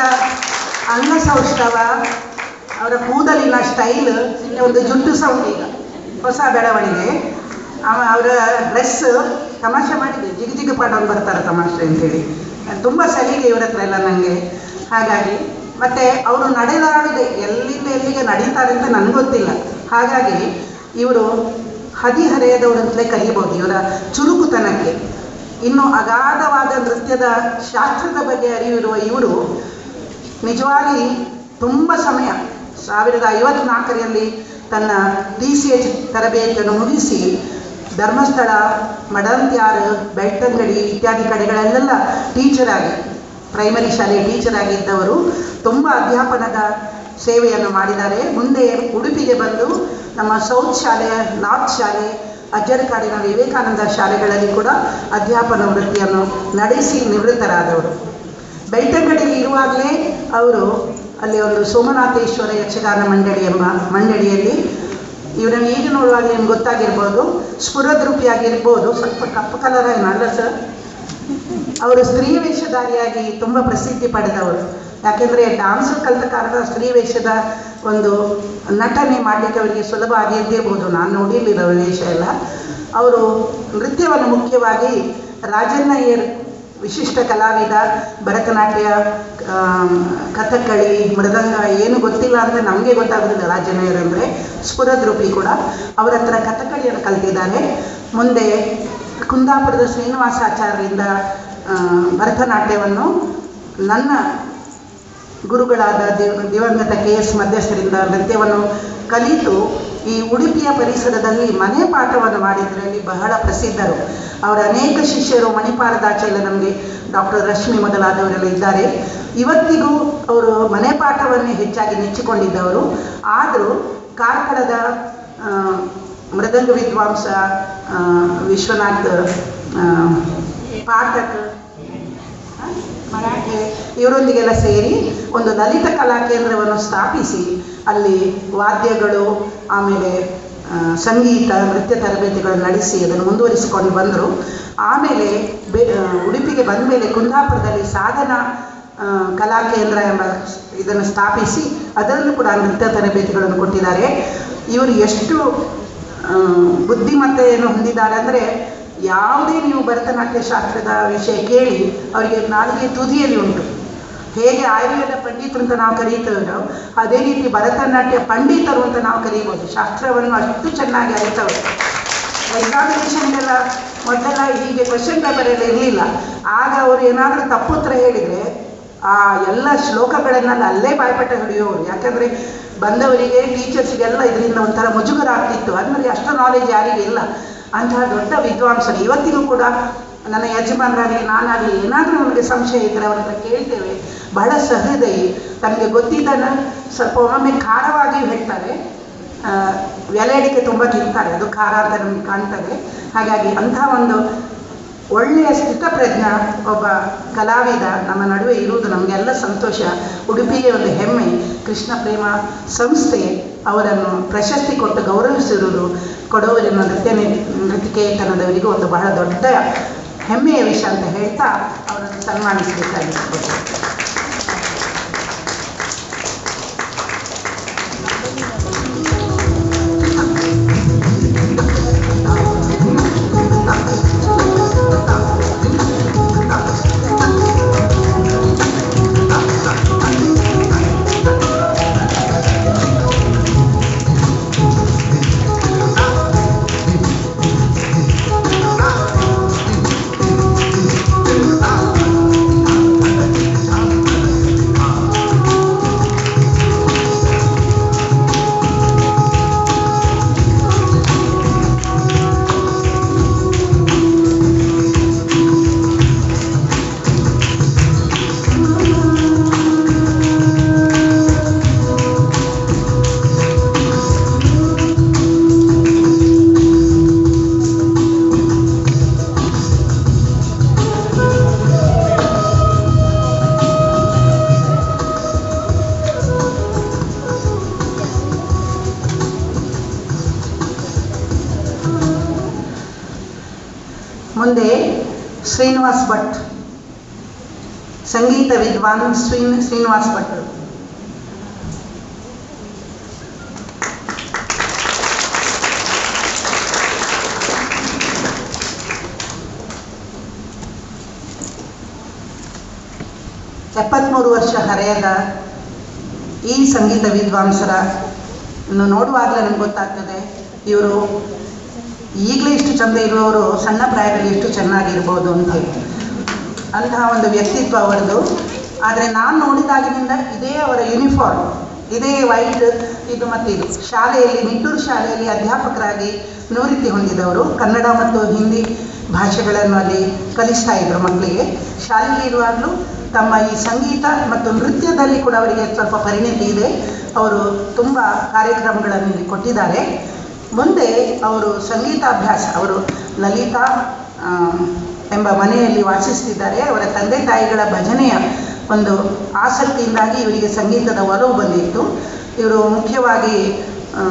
ಅಂಗಸೌಷ್ಠವ ಅವರ ಕೂದಲಿನ ಸ್ಟೈಲ್ ಒಂದು ಜುಟ್ಟು ಸೌಂಡ್ ಈಗ ಹೊಸ ಬೆಳವಣಿಗೆ ಅವ ಅವರ ಡ್ರೆಸ್ ತಮಾಷೆ ಮಾಡಿದೆ ಜಿಗ್ ಜಿಗ್ ಪಾಡೋನು ಬರ್ತಾರೆ ತಮಾಷೆ ಅಂತೇಳಿ ತುಂಬ ಸಲಿಗೆ ಇವ್ರ ಹತ್ರ ಎಲ್ಲ ನನಗೆ ಹಾಗಾಗಿ ಮತ್ತು ಅವರು ನಡೆದಾಡದೆ ಎಲ್ಲಿಂದ ಎಲ್ಲಿಗೆ ನಡೀತಾರೆ ಅಂತ ನನಗೆ ಗೊತ್ತಿಲ್ಲ ಹಾಗಾಗಿ ಇವರು ಹದಿಹರೆಯದವರಂತಲೇ ಕರೀಬೋದು ಇವರ ಚುರುಕುತನಕ್ಕೆ ಇನ್ನು ಅಗಾಧವಾದ ನೃತ್ಯದ ಶಾಸ್ತ್ರದ ಬಗ್ಗೆ ಅರಿವಿರುವ ಇವರು ನಿಜವಾಗಿ ತುಂಬ ಸಮಯ ಸಾವಿರದ ಐವತ್ನಾಲ್ಕರಲ್ಲಿ ತನ್ನ ಟಿ ಸಿ ಎಚ್ ತರಬೇತಿಯನ್ನು ಮುಗಿಸಿ ಧರ್ಮಸ್ಥಳ ಮಡಂತ್ಯಾರ್ ಬೆಳ್ತಂಗಡಿ ಇತ್ಯಾದಿ ಕಡೆಗಳಲ್ಲೆಲ್ಲ ಟೀಚರ್ ಆಗಿ ಪ್ರೈಮರಿ ಶಾಲೆ ಟೀಚರ್ ಆಗಿದ್ದವರು ತುಂಬ ಅಧ್ಯಾಪನದ ಸೇವೆಯನ್ನು ಮಾಡಿದ್ದಾರೆ ಮುಂದೆ ಉಡುಪಿಗೆ ಬಂದು ನಮ್ಮ ಸೌತ್ ಶಾಲೆ ನಾರ್ತ್ ಶಾಲೆ ಅಜ್ಜರಕಾಡಿನ ವಿವೇಕಾನಂದ ಶಾಲೆಗಳಲ್ಲಿ ಕೂಡ ಅಧ್ಯಾಪನ ವೃತ್ತಿಯನ್ನು ನಡೆಸಿ ನಿವೃತ್ತರಾದವರು ಬೆಳ್ತಂಗಡಿಯಲ್ಲಿ ಇರುವಾಗಲೇ ಅವರು ಅಲ್ಲಿ ಒಂದು ಸೋಮನಾಥೇಶ್ವರ ಯಕ್ಷಗಾನ ಮಂಡಳಿ ಎಂಬ ಮಂಡಳಿಯಲ್ಲಿ ಇವರನ್ನು ಈಗ ನೋಡುವಾಗ ನಿಮ್ಗೆ ಗೊತ್ತಾಗಿರ್ಬೋದು ಸ್ಫುರದ್ರೂಪಿಯಾಗಿರ್ಬೋದು ಸ್ವಲ್ಪ ಕಪ್ಪು ಕಲರ್ ಏನಲ್ಲ ಸರ್ ಅವರು ಸ್ತ್ರೀ ವೇಷಧಾರಿಯಾಗಿ ತುಂಬ ಪ್ರಸಿದ್ಧಿ ಪಡೆದವರು ಯಾಕೆಂದರೆ ಡ್ಯಾನ್ಸ್ ಕಲಿತ ಕಾರಣ ಸ್ತ್ರೀ ವೇಷದ ಒಂದು ನಟನೆ ಮಾಡಲಿಕ್ಕೆ ಅವರಿಗೆ ಸುಲಭ ಆಗಿದ್ದಿರ್ಬೋದು ನಾನು ನೋಡಿರಲಿಲ್ಲ ಅವ್ರ ವೇಷ ಎಲ್ಲ ಅವರು ನೃತ್ಯವನ್ನು ಮುಖ್ಯವಾಗಿ ರಾಜನ್ನಯ್ಯರ್ ವಿಶಿಷ್ಟ ಕಲಾವಿದ ಭರತನಾಟ್ಯ ಆ, ಕಥಕ್ಕಳಿ ಮೃದಂಗ ಏನು ಗೊತ್ತಿಲ್ಲ ಅಂತ ನಮಗೆ ಗೊತ್ತಾಗೋದಿಲ್ಲ ರಾಜನಯ್ಯರ್ ಅಂದರೆ ಸ್ಫುರದ್ರೂಪಿ ಕೂಡ ಅವರ ಹತ್ರ ಕಥಕ್ಕಳಿಯನ್ನು ಕಲಿತಿದ್ದಾರೆ ಮುಂದೆ ಕುಂದಾಪುರದ ಶ್ರೀನಿವಾಸಾಚಾರ್ಯರಿಂದ ಆ, ಭರತನಾಟ್ಯವನ್ನು ನನ್ನ ಗುರುಗಳಾದ ದಿವ್ ದಿವಂಗತ ಕೆ ಎಸ್ ಮಧ್ಯಸ್ಥರಿಂದ ನೃತ್ಯವನ್ನು ಕಲಿತು ಈ ಉಡುಪಿಯ ಪರಿಸರದಲ್ಲಿ ಮನೆ ಪಾಠವನ್ನು ಮಾಡಿದ್ದರಲ್ಲಿ ಬಹಳ ಪ್ರಸಿದ್ಧರು ಅವರ ಅನೇಕ ಶಿಷ್ಯರು ಮಣಿಪಾಲದಾಚೆಲ್ಲ ನಮಗೆ ಡಾಕ್ಟರ್ ರಶ್ಮಿ ಮೊದಲಾದವರೆಲ್ಲ ಇದ್ದಾರೆ ಇವತ್ತಿಗೂ ಅವರು ಮನೆ ಪಾಠವನ್ನೇ ಹೆಚ್ಚಾಗಿ ನೆಚ್ಚಿಕೊಂಡಿದ್ದವರು ಆದರೂ ಕಾರ್ಕಳದ ಆ, ಮೃದಂಗ ವಿದ್ವಾಂಸ ಆ, ವಿಶ್ವನಾಥ್ ಆ, ಪಾಠಕ್ ಮರಾಠೆ ಇವರೊಂದಿಗೆಲ್ಲ ಸೇರಿ ಒಂದು ಲಲಿತ ಕಲಾ ಕೇಂದ್ರವನ್ನು ಸ್ಥಾಪಿಸಿ ಅಲ್ಲಿ ವಾದ್ಯಗಳು ಆಮೇಲೆ ಆ, ಸಂಗೀತ ನೃತ್ಯ ತರಬೇತಿಗಳನ್ನು ನಡೆಸಿ ಅದನ್ನು ಮುಂದುವರಿಸಿಕೊಂಡು ಬಂದರು ಆಮೇಲೆ ಬೆ ಆ, ಉಡುಪಿಗೆ ಬಂದ ಮೇಲೆ ಕುಂದಾಪುರದಲ್ಲಿ ಸಾಧನ ಆ, ಕಲಾ ಕೇಂದ್ರ ಎಂಬ ಇದನ್ನು ಸ್ಥಾಪಿಸಿ ಅದರಲ್ಲೂ ಕೂಡ ನೃತ್ಯ ತರಬೇತಿಗಳನ್ನು ಕೊಟ್ಟಿದ್ದಾರೆ ಇವರು ಎಷ್ಟು ಆ, ಬುದ್ಧಿಮತ್ತೆಯನ್ನು ಹೊಂದಿದ್ದಾರೆ ಅಂದರೆ ಯಾವುದೇ ನೀವು ಭರತನಾಟ್ಯ ಶಾಸ್ತ್ರದ ವಿಷಯ ಕೇಳಿ ಅವರಿಗೆ ನಾಲಿಗೆ ತುದಿಯಲ್ಲಿ ಉಂಟು ಹೇಗೆ ಆಯುರ್ವೇದ ಪಂಡಿತರು ಅಂತ ನಾವು ಕರೀತೇವೋ ಅದೇ ರೀತಿ ಭರತನಾಟ್ಯ ಪಂಡಿತರು ಅಂತ ನಾವು ಕರೀಬೋದು ಶಾಸ್ತ್ರವನ್ನು ಅಷ್ಟು ಚೆನ್ನಾಗಿ ಅರಿತವರು ಎಕ್ಸಾಮಿನೇಷನ್ಗೆಲ್ಲ ಮೊದಲೆಲ್ಲ ಹೀಗೆ ಕ್ವಶನ್ ಪೇಪರ್ ಎಲ್ಲ ಇರಲಿಲ್ಲ ಆಗ ಅವರು ಏನಾದರೂ ತಪ್ಪು ಉತ್ತರ ಹೇಳಿದರೆ ಆ ಎಲ್ಲ ಶ್ಲೋಕಗಳನ್ನೆಲ್ಲ ಅಲ್ಲೇ ಬಾಯ್ಪಟ್ಟ ಹಿಡಿಯೋರು ಯಾಕಂದರೆ ಬಂದವರಿಗೆ ಟೀಚರ್ಸ್ಗೆಲ್ಲ ಇದರಿಂದ ಒಂಥರ ಮುಜುಗರ ಆಗ್ತಿತ್ತು ಅಂದರೆ ಅಷ್ಟು ನಾಲೆಜ್ ಯಾರಿಗೆ ಇಲ್ಲ ಅಂತಹ ದೊಡ್ಡ ವಿದ್ವಾಂಸರು ಇವತ್ತಿಗೂ ಕೂಡ ನನ್ನ ಯಜಮಾನರಾಗಲಿ ನಾನಾಗಲಿ ಏನಾದರೂ ನಮಗೆ ಸಂಶಯ ಇದ್ದರೆ ಅವ್ರ ಹತ್ರ ಕೇಳ್ತೇವೆ ಬಹಳ ಸಹೃದಯಿ ತನಗೆ ಗೊತ್ತಿದ್ದನ್ನು ಸ್ವಲ್ಪ ಒಮ್ಮೊಮ್ಮೆ ಖಾರವಾಗಿ ಹೇಳ್ತಾರೆ ಆ, ಎಲೆ ಅಡಿಕೆ ತುಂಬ ತಿಂತಾರೆ ಅದು ಖಾರ ಅಂತ ನಮಗೆ ಕಾಣ್ತದೆ ಹಾಗಾಗಿ ಅಂಥ ಒಂದು ಒಳ್ಳೆಯ ಸ್ಥಿತಪ್ರಜ್ಞ ಒಬ್ಬ ಕಲಾವಿದ ನಮ್ಮ ನಡುವೆ ಇರುವುದು ನಮಗೆಲ್ಲ ಸಂತೋಷ ಉಡುಪಿಗೆ ಒಂದು ಹೆಮ್ಮೆ ಕೃಷ್ಣ ಪ್ರೇಮ ಸಂಸ್ಥೆ ಅವರನ್ನು ಪ್ರಶಸ್ತಿ ಕೊಟ್ಟು ಗೌರವಿಸಿರುವುದು ಕೊಡವರಿನ ನೃತ್ಯ ನಿ- ನೃತ್ಯಕೇತನದವರಿಗೂ ಒಂದು ಬಹಳ ದೊಡ್ಡ ಹೆಮ್ಮೆಯ ವಿಷಯ ಅಂತ ಹೇಳ್ತಾ ಅವರನ್ನು ಸನ್ಮಾನಿಸಬೇಕಾಗಿತ್ತು ಮುಂದೆ ಶ್ರೀನಿವಾಸ್ ಭಟ್ ಸಂಗೀತ ವಿದ್ವಾನ್ ಶ್ರೀನ್ ಶ್ರೀನಿವಾಸ್ ಭಟ್ ಎಪ್ಪತ್ತ್ಮೂರು ವರ್ಷ ಹರೆಯದ ಈ ಸಂಗೀತ ವಿದ್ವಾಂಸರ ಇನ್ನು ನೋಡುವಾಗಲೇ ನಮ್ಗೆ ಗೊತ್ತಾಗ್ತದೆ ಇವರು ಈಗಲೇ ಇಷ್ಟು ಚಂದ ಇರುವವರು ಸಣ್ಣ ಪ್ರಾಯದಲ್ಲಿ ಎಷ್ಟು ಚೆನ್ನಾಗಿರ್ಬೋದು ಅಂತ ಹೇಳಿ ಅಂತಹ ಒಂದು ವ್ಯಕ್ತಿತ್ವ ಅವರದು ಆದರೆ ನಾನು ನೋಡಿದಾಗಿನಿಂದ ಇದೇ ಅವರ ಯೂನಿಫಾರ್ಮ್ ಇದೇ ವೈಟ್ ಇದು ಮತ್ತು ಇದು ಶಾಲೆಯಲ್ಲಿ ನಿಟ್ಟೂರು ಶಾಲೆಯಲ್ಲಿ ಅಧ್ಯಾಪಕರಾಗಿ ನಿವೃತ್ತಿ ಹೊಂದಿದವರು ಕನ್ನಡ ಮತ್ತು ಹಿಂದಿ ಭಾಷೆಗಳನ್ನು ಅಲ್ಲಿ ಕಲಿಸ್ತಾ ಇದ್ರು ಮಕ್ಕಳಿಗೆ ಶಾಲೆಯಲ್ಲಿ ಇರುವಾಗಲೂ ತಮ್ಮ ಈ ಸಂಗೀತ ಮತ್ತು ನೃತ್ಯದಲ್ಲಿ ಕೂಡ ಅವರಿಗೆ ಸ್ವಲ್ಪ ಪರಿಣಿತಿ ಇದೆ ಅವರು ತುಂಬ ಕಾರ್ಯಕ್ರಮಗಳನ್ನು ಇಲ್ಲಿ ಕೊಟ್ಟಿದ್ದಾರೆ ಮುಂದೆ ಅವರು ಸಂಗೀತಾಭ್ಯಾಸ ಅವರು ಲಲಿತಾ ಆ, ಎಂಬ ಮನೆಯಲ್ಲಿ ವಾಸಿಸ್ತಿದ್ದಾರೆ ಅವರ ತಂದೆ ತಾಯಿಗಳ ಭಜನೆಯ ಒಂದು ಆಸಕ್ತಿಯಿಂದಾಗಿ ಇವರಿಗೆ ಸಂಗೀತದ ಒಲವು ಬಂದಿತ್ತು ಇವರು ಮುಖ್ಯವಾಗಿ ಆ,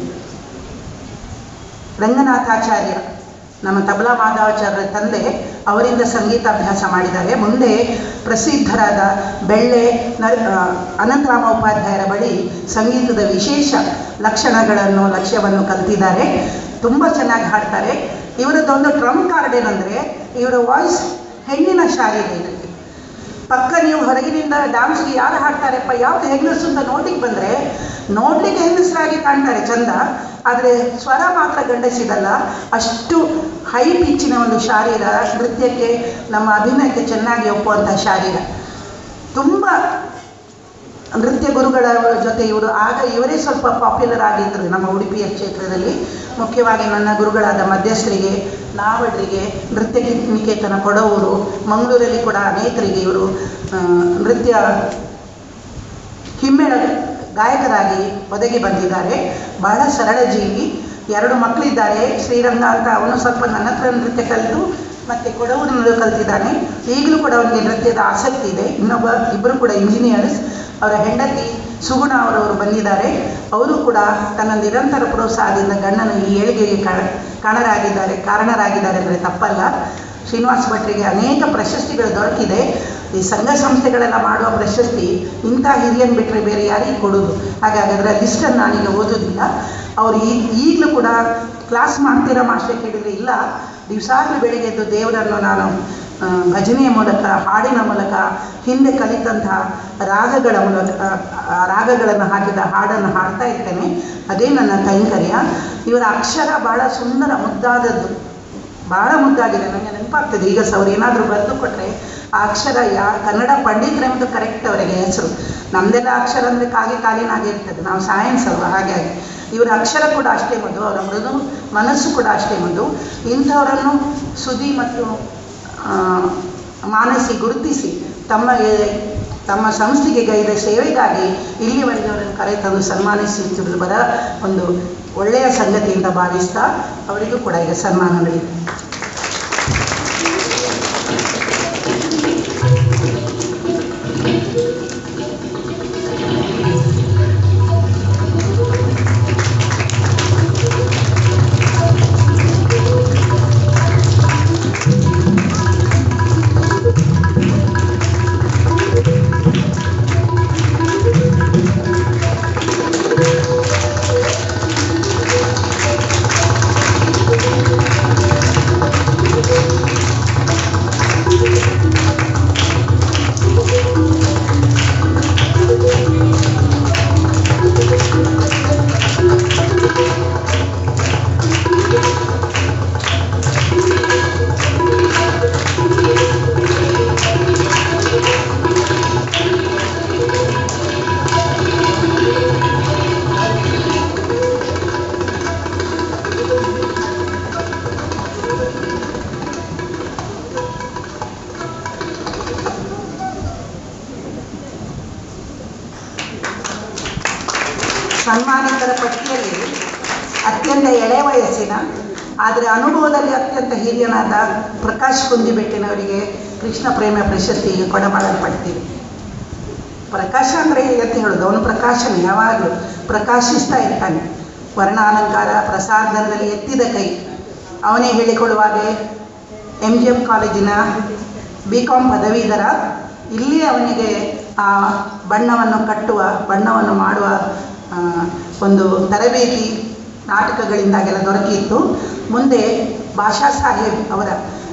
ರಂಗನಾಥಾಚಾರ್ಯ ನಮ್ಮ ತಬಲಾ ಮಾಧವಾಚಾರ್ಯರ ತಂದೆ ಅವರಿಂದ ಸಂಗೀತಾಭ್ಯಾಸ ಮಾಡಿದ್ದಾರೆ ಮುಂದೆ ಪ್ರಸಿದ್ಧರಾದ ಬೆಳ್ಳೆ ನ ಆ, ಅನಂತರಾಮ ಉಪಾಧ್ಯಾಯರ ಬಳಿ ಸಂಗೀತದ ವಿಶೇಷ ಲಕ್ಷಣಗಳನ್ನು ಲಕ್ಷ್ಯವನ್ನು ಕಲ್ತಿದ್ದಾರೆ ತುಂಬ ಚೆನ್ನಾಗಿ ಹಾಡ್ತಾರೆ ಇವರದ್ದೊಂದು ಟ್ರಮ್ ಕಾರ್ಡ್ ಏನಂದರೆ ಇವರ ವಾಯ್ಸ್ ಹೆಣ್ಣಿನ ಶಾರೀರ ಇದಕ್ಕೆ ಪಕ್ಕ ನೀವು ಹೊರಗಿನಿಂದ ಡಾನ್ಸ್ಗೆ ಯಾರು ಹಾಡ್ತಾರೆಪ್ಪ ಯಾವ್ದು ಹೆಂಗಸು ಅಂತ ನೋಡ್ಲಿಕ್ಕೆ ಬಂದರೆ ನೋಡ್ಲಿಕ್ಕೆ ಹೆಂಗಸರಾಗಿ ಕಾಣ್ತಾರೆ ಚಂದ ಆದರೆ ಸ್ವರ ಮಾತ್ರ ಗಂಡಸಿದಲ್ಲ ಅಷ್ಟು ಹೈ ಪಿಚ್ಚಿನ ಒಂದು ಶಾರೀರ ನೃತ್ಯಕ್ಕೆ ನಮ್ಮ ಅಭಿನಯಕ್ಕೆ ಚೆನ್ನಾಗಿ ಒಪ್ಪುವಂಥ ಶಾರೀರ ತುಂಬ ನೃತ್ಯ ಗುರುಗಳ ಜೊತೆ ಇವರು ಆಗ ಇವರೇ ಸ್ವಲ್ಪ ಪಾಪ್ಯುಲರ್ ಆಗಿದ್ದರು ನಮ್ಮ ಉಡುಪಿಯ ಕ್ಷೇತ್ರದಲ್ಲಿ ಮುಖ್ಯವಾಗಿ ನನ್ನ ಗುರುಗಳಾದ ಮಧ್ಯಸ್ಥರಿಗೆ ನಾವಡ್ರಿಗೆ ನೃತ್ಯ ಕಿ- ನಿಕೇತನ ಕೊಡವೂರು ಮಂಗಳೂರಲ್ಲಿ ಕೂಡ ಅನೇಕರಿಗೆ ಇವರು ಆ, ನೃತ್ಯ ಹಿಮ್ಮೆಳ ಗಾಯಕರಾಗಿ ಒದಗಿ ಬಂದಿದ್ದಾರೆ ಬಹಳ ಸರಳ ಜೀವಿ ಎರಡು ಮಕ್ಕಳಿದ್ದಾರೆ ಶ್ರೀರಂಗ ಅಂತ ಅವನು ಸ್ವಲ್ಪ ನನ್ನ ಹತ್ರ ನೃತ್ಯ ಕಲಿತು ಮತ್ತು ಕೊಡವೂರಿನಲ್ಲೂ ಕಲ್ತಿದ್ದಾನೆ ಈಗಲೂ ಕೂಡ ಅವನಿಗೆ ನೃತ್ಯದ ಆಸಕ್ತಿ ಇದೆ ಇನ್ನೊಬ್ಬ ಇಬ್ಬರು ಕೂಡ ಇಂಜಿನಿಯರ್ಸ್ ಅವರ ಹೆಂಡತಿ ಸುಗುಣ ಅವರವರು ಬಂದಿದ್ದಾರೆ ಅವರು ಕೂಡ ತನ್ನ ನಿರಂತರ ಪ್ರೋತ್ಸಾಹದಿಂದ ಗಂಡನ ಈ ಏಳಿಗೆಗೆ ಕಾಣ ಕಾರಣರಾಗಿದ್ದಾರೆ ಕಾರಣರಾಗಿದ್ದಾರೆ ಅಂದರೆ ತಪ್ಪಲ್ಲ ಶ್ರೀನಿವಾಸ ಭಟ್ರಿಗೆ ಅನೇಕ ಪ್ರಶಸ್ತಿಗಳು ದೊರಕಿದೆ ಈ ಸಂಘ ಸಂಸ್ಥೆಗಳೆಲ್ಲ ಮಾಡುವ ಪ್ರಶಸ್ತಿ ಇಂಥ ಹಿರಿಯನ್ ಬಿಟ್ಟರೆ ಬೇರೆ ಯಾರಿಗೆ ಕೊಡೋದು ಹಾಗಾಗಿ ಅದರ ಲಿಸ್ಟನ್ನು ನಾನೀಗ ಓದೋದಿಲ್ಲ ಅವರು ಈ ಈಗಲೂ ಕೂಡ ಕ್ಲಾಸ್ ಮಾಡ್ತೀರಾ ಮಾಸ್ಟರ್ ಕೇಳಿದರೆ ಇಲ್ಲ ದಿವಸಾಗಲೂ ಬೆಳಿಗ್ಗೆ ಎದ್ದು ದೇವರನ್ನು ನಾನು ಆ, ಭಜನೆಯ ಮೂಲಕ ಹಾಡಿನ ಮೂಲಕ ಹಿಂದೆ ಕಲಿತಂತಹ ರಾಗಗಳ ಮೂಲಕ ಆ, ಆ ರಾಗಗಳನ್ನು ಹಾಕಿದ ಹಾಡನ್ನು ಹಾಡ್ತಾ ಇರ್ತೇನೆ ಅದೇ ನನ್ನ ಕೈಂಕರ್ಯ ಇವರ ಅಕ್ಷರ ಬಹಳ ಸುಂದರ ಮುದ್ದಾದದ್ದು ಭಾಳ ಮುದ್ದಾಗಿದೆ ನನಗೆ ನೆನಪಾಗ್ತದೆ ಈಗ ಸಹ ಅವ್ರು ಏನಾದರೂ ಬರೆದು ಕೊಟ್ಟರೆ ಆ ಅಕ್ಷರ ಯಾ ಕನ್ನಡ ಪಂಡಿತರೆ ಮತ್ತು ಕರೆಕ್ಟ್ ಅವರಿಗೆ ಹೆಸರು ನಮ್ಮದೆಲ್ಲ ಅಕ್ಷರ ಅಂದರೆ ಕಾಗಿ ಕಾಲಿನಾಗೆ ಇರ್ತದೆ ನಾವು ಸೈನ್ಸ್ ಅಲ್ವಾ ಹಾಗಾಗಿ ಇವರ ಅಕ್ಷರ ಕೂಡ ಅಷ್ಟೇ ಮಧು ಅವರ ಮೃದು ಮನಸ್ಸು ಕೂಡ ಅಷ್ಟೇ ಮಧು ಇಂಥವರನ್ನು ಸುದಿ ಮತ್ತು ಆ, ಮಾನಸಿ ಗುರುತಿಸಿ ತಮ್ಮ ತಮ್ಮ ಸಂಸ್ಥೆಗೆ ಗೈದ ಸೇವೆಗಾಗಿ ಇಲ್ಲಿವರೆಗೆ ಅವರನ್ನು ಕರೆತಂದು ಸನ್ಮಾನಿಸುತ್ತಿರುವುದು ಬರ ಒಂದು ಒಳ್ಳೆಯ ಸಂಗತಿಯಿಂದ ಭಾವಿಸ್ತಾ ಅವರಿಗೂ ಕೂಡ ಈಗ ಸನ್ಮಾನ ನಡೆಯಿತು ಸನ್ಮಾನಿತರ ಪಟ್ಟಿಯಲ್ಲಿ ಅತ್ಯಂತ ಎಳೆ ವಯಸ್ಸಿನ ಆದರೆ ಅನುಭವದಲ್ಲಿ ಅತ್ಯಂತ ಹಿರಿಯನಾದ ಪ್ರಕಾಶ್ ಕುಂದಿಬೆಟ್ಟಿನವರಿಗೆ ಕೃಷ್ಣ ಪ್ರೇಮ ಪ್ರಶಸ್ತಿ ಕೊಡಮಾಡಲ್ಪಡ್ತೀವಿ ಪ್ರಕಾಶ ಅಂದರೆ ಅಂತ ಹೇಳೋದು ಅವನು ಪ್ರಕಾಶನ ಯಾವಾಗಲೂ ಪ್ರಕಾಶಿಸ್ತಾ ಇರ್ತಾನೆ ವರ್ಣಾಲಂಕಾರ ಪ್ರಸಾದನದಲ್ಲಿ ಎತ್ತಿದ ಕೈ ಅವನೇ ಹೇಳಿಕೊಳ್ಳುವಾಗೆ ಎಮ್ ಜಿ ಎಮ್ ಕಾಲೇಜಿನ ಬಿ ಕಾಮ್ ಪದವೀಧರ ಇಲ್ಲಿ ಅವನಿಗೆ ಆ ಬಣ್ಣವನ್ನು ಕಟ್ಟುವ ಬಣ್ಣವನ್ನು ಮಾಡುವ ಆ, ಒಂದು ತರಬೇತಿ ನಾಟಕಗಳಿಂದಾಗೆಲ್ಲ ದೊರಕಿತ್ತು ಮುಂದೆ ಭಾಷಾ ಸಾಹೇಬ್ ಅವರ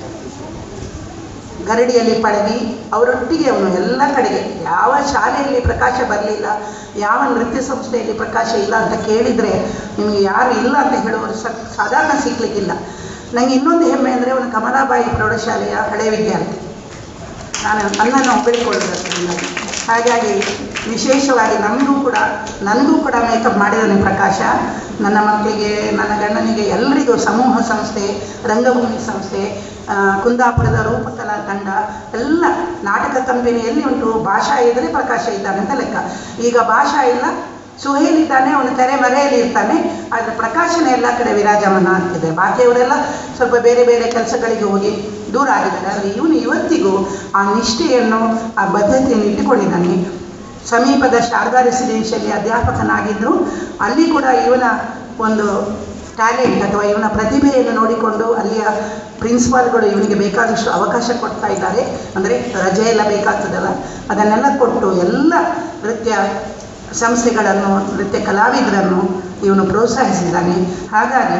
ಗರಡಿಯಲ್ಲಿ ಪಳಗಿ ಅವರೊಟ್ಟಿಗೆ ಅವನು ಎಲ್ಲ ಕಡೆಗೆ ಯಾವ ಶಾಲೆಯಲ್ಲಿ ಪ್ರಕಾಶ ಬರಲಿಲ್ಲ ಯಾವ ನೃತ್ಯ ಸಂಸ್ಥೆಯಲ್ಲಿ ಪ್ರಕಾಶ ಇಲ್ಲ ಅಂತ ಕೇಳಿದರೆ ನಿಮಗೆ ಯಾರು ಇಲ್ಲ ಅಂತ ಹೇಳುವವರು ಸ ಸಾಧಾರಣ ಸಿಗ್ಲಿಕ್ಕಿಲ್ಲ ನನಗೆ ಇನ್ನೊಂದು ಹೆಮ್ಮೆ ಅಂದರೆ ಅವನು ಕಮಲಾಬಾಯಿ ಪ್ರೌಢಶಾಲೆಯ ಹಳೆ ವಿದ್ಯಾರ್ಥಿ ನಾನು ನನ್ನನ್ನು ಹೊಗಳಿಕೊಳ್ಳುವುದರಿಂದ ಹಾಗಾಗಿ ವಿಶೇಷವಾಗಿ ನಮಗೂ ಕೂಡ ನನಗೂ ಕೂಡ ಮೇಕಪ್ ಮಾಡಿದ್ದಾನೆ ಪ್ರಕಾಶ ನನ್ನ ಮಕ್ಕಳಿಗೆ ನನ್ನ ಗಂಡನಿಗೆ ಎಲ್ಲರಿಗೂ ಸಮೂಹ ಸಂಸ್ಥೆ ರಂಗಭೂಮಿ ಸಂಸ್ಥೆ ಆ, ಕುಂದಾಪುರದ ರೂಪಕಲಾ ತಂಡ ಎಲ್ಲ ನಾಟಕ ಕಂಪನಿ ಎಲ್ಲಿ ಉಂಟು ಭಾಷಾ ಇದ್ದರೆ ಪ್ರಕಾಶ ಇದ್ದಾನೆ ಅಂತ ಲೆಕ್ಕ ಈಗ ಭಾಷಾ ಇಲ್ಲ ಸುಹೇಲ್ ಇದ್ದಾನೆ ಅವನು ತೆರೆ ಮರೆಯಲ್ಲಿ ಇರ್ತಾನೆ ಆದರೆ ಪ್ರಕಾಶನ ಎಲ್ಲ ಕಡೆ ವಿರಾಜಮಾನ ಆಗ್ತಿದೆ ಬಾಕಿಯವರೆಲ್ಲ ಸ್ವಲ್ಪ ಬೇರೆ ಬೇರೆ ಕೆಲಸಗಳಿಗೆ ಹೋಗಿ ದೂರ ಆಗಿದ್ದಾರೆ ಆದರೆ ಇವನು ಇವತ್ತಿಗೂ ಆ ನಿಷ್ಠೆಯನ್ನು ಆ ಬದ್ಧತೆಯನ್ನು ಇಟ್ಟುಕೊಂಡಿದ್ದಾನೆ ಸಮೀಪದ ಶಾರದಾ ರೆಸಿಡೆನ್ಷಿಯಲ್ಲಿ ಅಧ್ಯಾಪಕನಾಗಿದ್ದರು ಅಲ್ಲಿ ಕೂಡ ಇವನ ಒಂದು ಟ್ಯಾಲೆಂಟ್ ಅಥವಾ ಇವನ ಪ್ರತಿಭೆಯನ್ನು ನೋಡಿಕೊಂಡು ಅಲ್ಲಿಯ ಪ್ರಿನ್ಸಿಪಾಲ್ಗಳು ಇವನಿಗೆ ಬೇಕಾದಷ್ಟು ಅವಕಾಶ ಕೊಡ್ತಾ ಇದ್ದಾರೆ ಅಂದರೆ ರಜೆ ಎಲ್ಲ ಬೇಕಾಗ್ತದಲ್ಲ ಅದನ್ನೆಲ್ಲ ಕೊಟ್ಟು ಎಲ್ಲ ನೃತ್ಯ ಸಂಸ್ಥೆಗಳನ್ನು ನೃತ್ಯ ಕಲಾವಿದರನ್ನು ಇವನು ಪ್ರೋತ್ಸಾಹಿಸಿದ್ದಾನೆ ಹಾಗಾಗಿ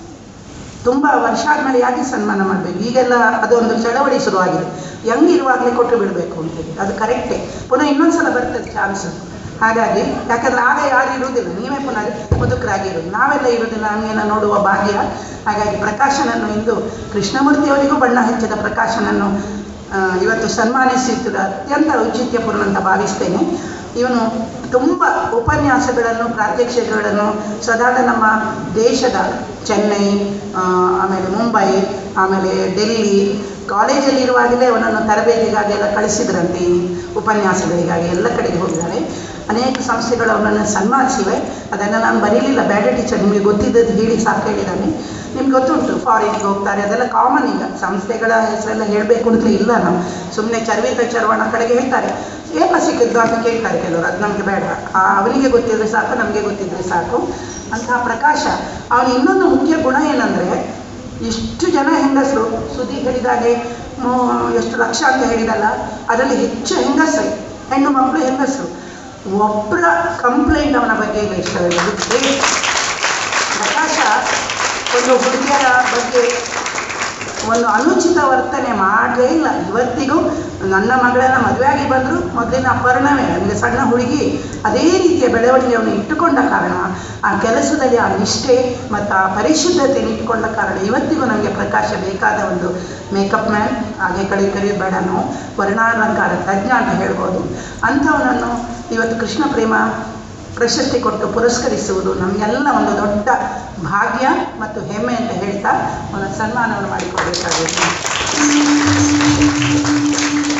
ತುಂಬ ವರ್ಷ ಆದಮೇಲೆ ಯಾಕೆ ಸನ್ಮಾನ ಮಾಡಬೇಕು ಈಗೆಲ್ಲ ಅದೊಂದು ಚಳವಳಿ ಶುರುವಾಗಿದೆ ಯಂಗ್ ಇರುವಾಗಲೇ ಕೊಟ್ಟು ಬಿಡಬೇಕು ಅಂತೇಳಿ ಅದು ಕರೆಕ್ಟೇ ಪುನಃ ಇನ್ನೊಂದ್ಸಲ ಬರ್ತದೆ ಚಾನ್ಸ್ ಹಾಗಾಗಿ ಯಾಕಂದ್ರೆ ಆಗ ಯಾರು ಇರುವುದಿಲ್ಲ ನೀವೇ ಪುನಃ ಮುದುಕರಾಗಿ ಇರೋದು ನಾವೆಲ್ಲ ಇರುವುದಿಲ್ಲ ನಮಗೇನ ನೋಡುವ ಭಾಗ್ಯ ಹಾಗಾಗಿ ಪ್ರಕಾಶನನ್ನು ಇಂದು ಕೃಷ್ಣಮೂರ್ತಿಯವರಿಗೂ ಬಣ್ಣ ಹಚ್ಚಿದ ಪ್ರಕಾಶನನ್ನು ಆ, ಇವತ್ತು ಸನ್ಮಾನಿಸಿದ್ದು ಅತ್ಯಂತ ಔಚಿತ್ಯಪೂರ್ಣ ಅಂತ ಭಾವಿಸ್ತೇನೆ ಇವನು ತುಂಬ ಉಪನ್ಯಾಸಗಳನ್ನು ಪ್ರಾತ್ಯಕ್ಷಿಕೆಗಳನ್ನು ಸಾಧಾರಣ ನಮ್ಮ ದೇಶದ ಚೆನ್ನೈ ಆ, ಆಮೇಲೆ ಮುಂಬೈ ಆಮೇಲೆ ಡೆಲ್ಲಿ ಕಾಲೇಜಲ್ಲಿರುವಾಗಲೇ ಅವನನ್ನು ತರಬೇತಿಗಾಗಿ ಎಲ್ಲ ಕಳಿಸಿದ್ರಂತೆ ಈ ಉಪನ್ಯಾಸಗಳಿಗಾಗಿ ಎಲ್ಲ ಕಡೆಗೆ ಹೋಗಿದ್ದಾರೆ ಅನೇಕ ಸಂಸ್ಥೆಗಳು ಅವನನ್ನು ಸನ್ಮಾನಿಸಿವೆ ಅದನ್ನು ನಾನು ಬರೀಲಿಲ್ಲ ಬ್ಯಾಡ ಟೀಚರ್ ನಿಮಗೆ ಗೊತ್ತಿದ್ದದ್ದು ಹೇಳಿ ಸಾಕು ಹೇಳಿದ್ದಾನೆ ನಿಮ್ಗೆ ಗೊತ್ತುಂಟು ಫಾರಿನ್ಗೆ ಹೋಗ್ತಾರೆ ಅದೆಲ್ಲ ಕಾಮನ್ ಈಗ ಸಂಸ್ಥೆಗಳ ಹೆಸರೆಲ್ಲ ಹೇಳಬೇಕು ಅಂತಲೇ ಇಲ್ಲ ನಾವು ಸುಮ್ಮನೆ ಚರ್ವಿತ ಚರ್ವಣ ಕಡೆಗೆ ಹೇಳ್ತಾರೆ ಏನೋ ಸಿಕ್ಕಿದ್ದು ಅಂತ ಕೇಳ್ತಾರೆ ಕೆಲವರು ಅದು ನಮಗೆ ಬೇಡ ಆ ಅವನಿಗೆ ಗೊತ್ತಿದ್ರೆ ಸಾಕು ನಮಗೆ ಗೊತ್ತಿದ್ರೆ ಸಾಕು ಅಂತಹ ಪ್ರಕಾಶ ಅವನ ಇನ್ನೊಂದು ಮುಖ್ಯ ಗುಣ ಏನಂದರೆ ಎಷ್ಟು ಜನ ಹೆಂಗಸರು ಸುದ್ದಿ ಹೇಳಿದಾಗೆ ಮೂ- ಎಷ್ಟು ಲಕ್ಷ ಅಂತ ಹೇಳಿದಲ್ಲ ಅದರಲ್ಲಿ ಹೆಚ್ಚು ಹೆಂಗಸರು ಹೆಣ್ಣು ಮಕ್ಕಳು ಹೆಂಗಸರು ಒಬ್ಬರ ಕಂಪ್ಲೇಂಟ್ ಅವನ ಬಗ್ಗೆ ಇಲ್ಲ ಇಷ್ಟವಿಲ್ಲ ಅದು great. ಪ್ರಕಾಶ ಒಂದು ಹುಡುಗಿಯರ ಬಗ್ಗೆ ಒಂದು ಅನುಚಿತ ವರ್ತನೆ ಮಾಡಲೇ ಇಲ್ಲ ಇವತ್ತಿಗೂ ನನ್ನ ಮಗಳೆಲ್ಲ ಮದುವೆಯಾಗಿ ಬಂದರು ಮೊದಲಿನ ಅಪರ್ಣವೇ ನನಗೆ ಸಣ್ಣ ಹುಡುಗಿ ಅದೇ ರೀತಿಯ ಬೆಳವಣಿಗೆಯನ್ನು ಇಟ್ಟುಕೊಂಡ ಕಾರಣ ಆ ಕೆಲಸದಲ್ಲಿ ಆ ನಿಷ್ಠೆ ಮತ್ತು ಆ ಪರಿಶುದ್ಧತೆಯನ್ನು ಇಟ್ಟುಕೊಂಡ ಕಾರಣ ಇವತ್ತಿಗೂ ನನಗೆ ಪ್ರಕಾಶ ಬೇಕಾದ ಒಂದು ಮೇಕಪ್ ಮ್ಯಾನ್ ಹಾಗೆ ಕಡೆ ಕರೆಯೋದು ಬೇಡ ನಾವು ವರ್ಣಾಲಂಕಾರ ತಜ್ಞ ಅಂತ ಹೇಳ್ಬೋದು ಅಂಥವನನ್ನು ಇವತ್ತು ಕೃಷ್ಣ ಪ್ರೇಮ ಪ್ರಶಸ್ತಿ ಕೊಟ್ಟು ಪುರಸ್ಕರಿಸುವುದು ನಮಗೆಲ್ಲ ಒಂದು ದೊಡ್ಡ ಭಾಗ್ಯ ಮತ್ತು ಹೆಮ್ಮೆ ಅಂತ ಹೇಳ್ತಾ ಅವನ ಸನ್ಮಾನವನ್ನು ಮಾಡಿಕೊಡಬೇಕಾಗಿದೆ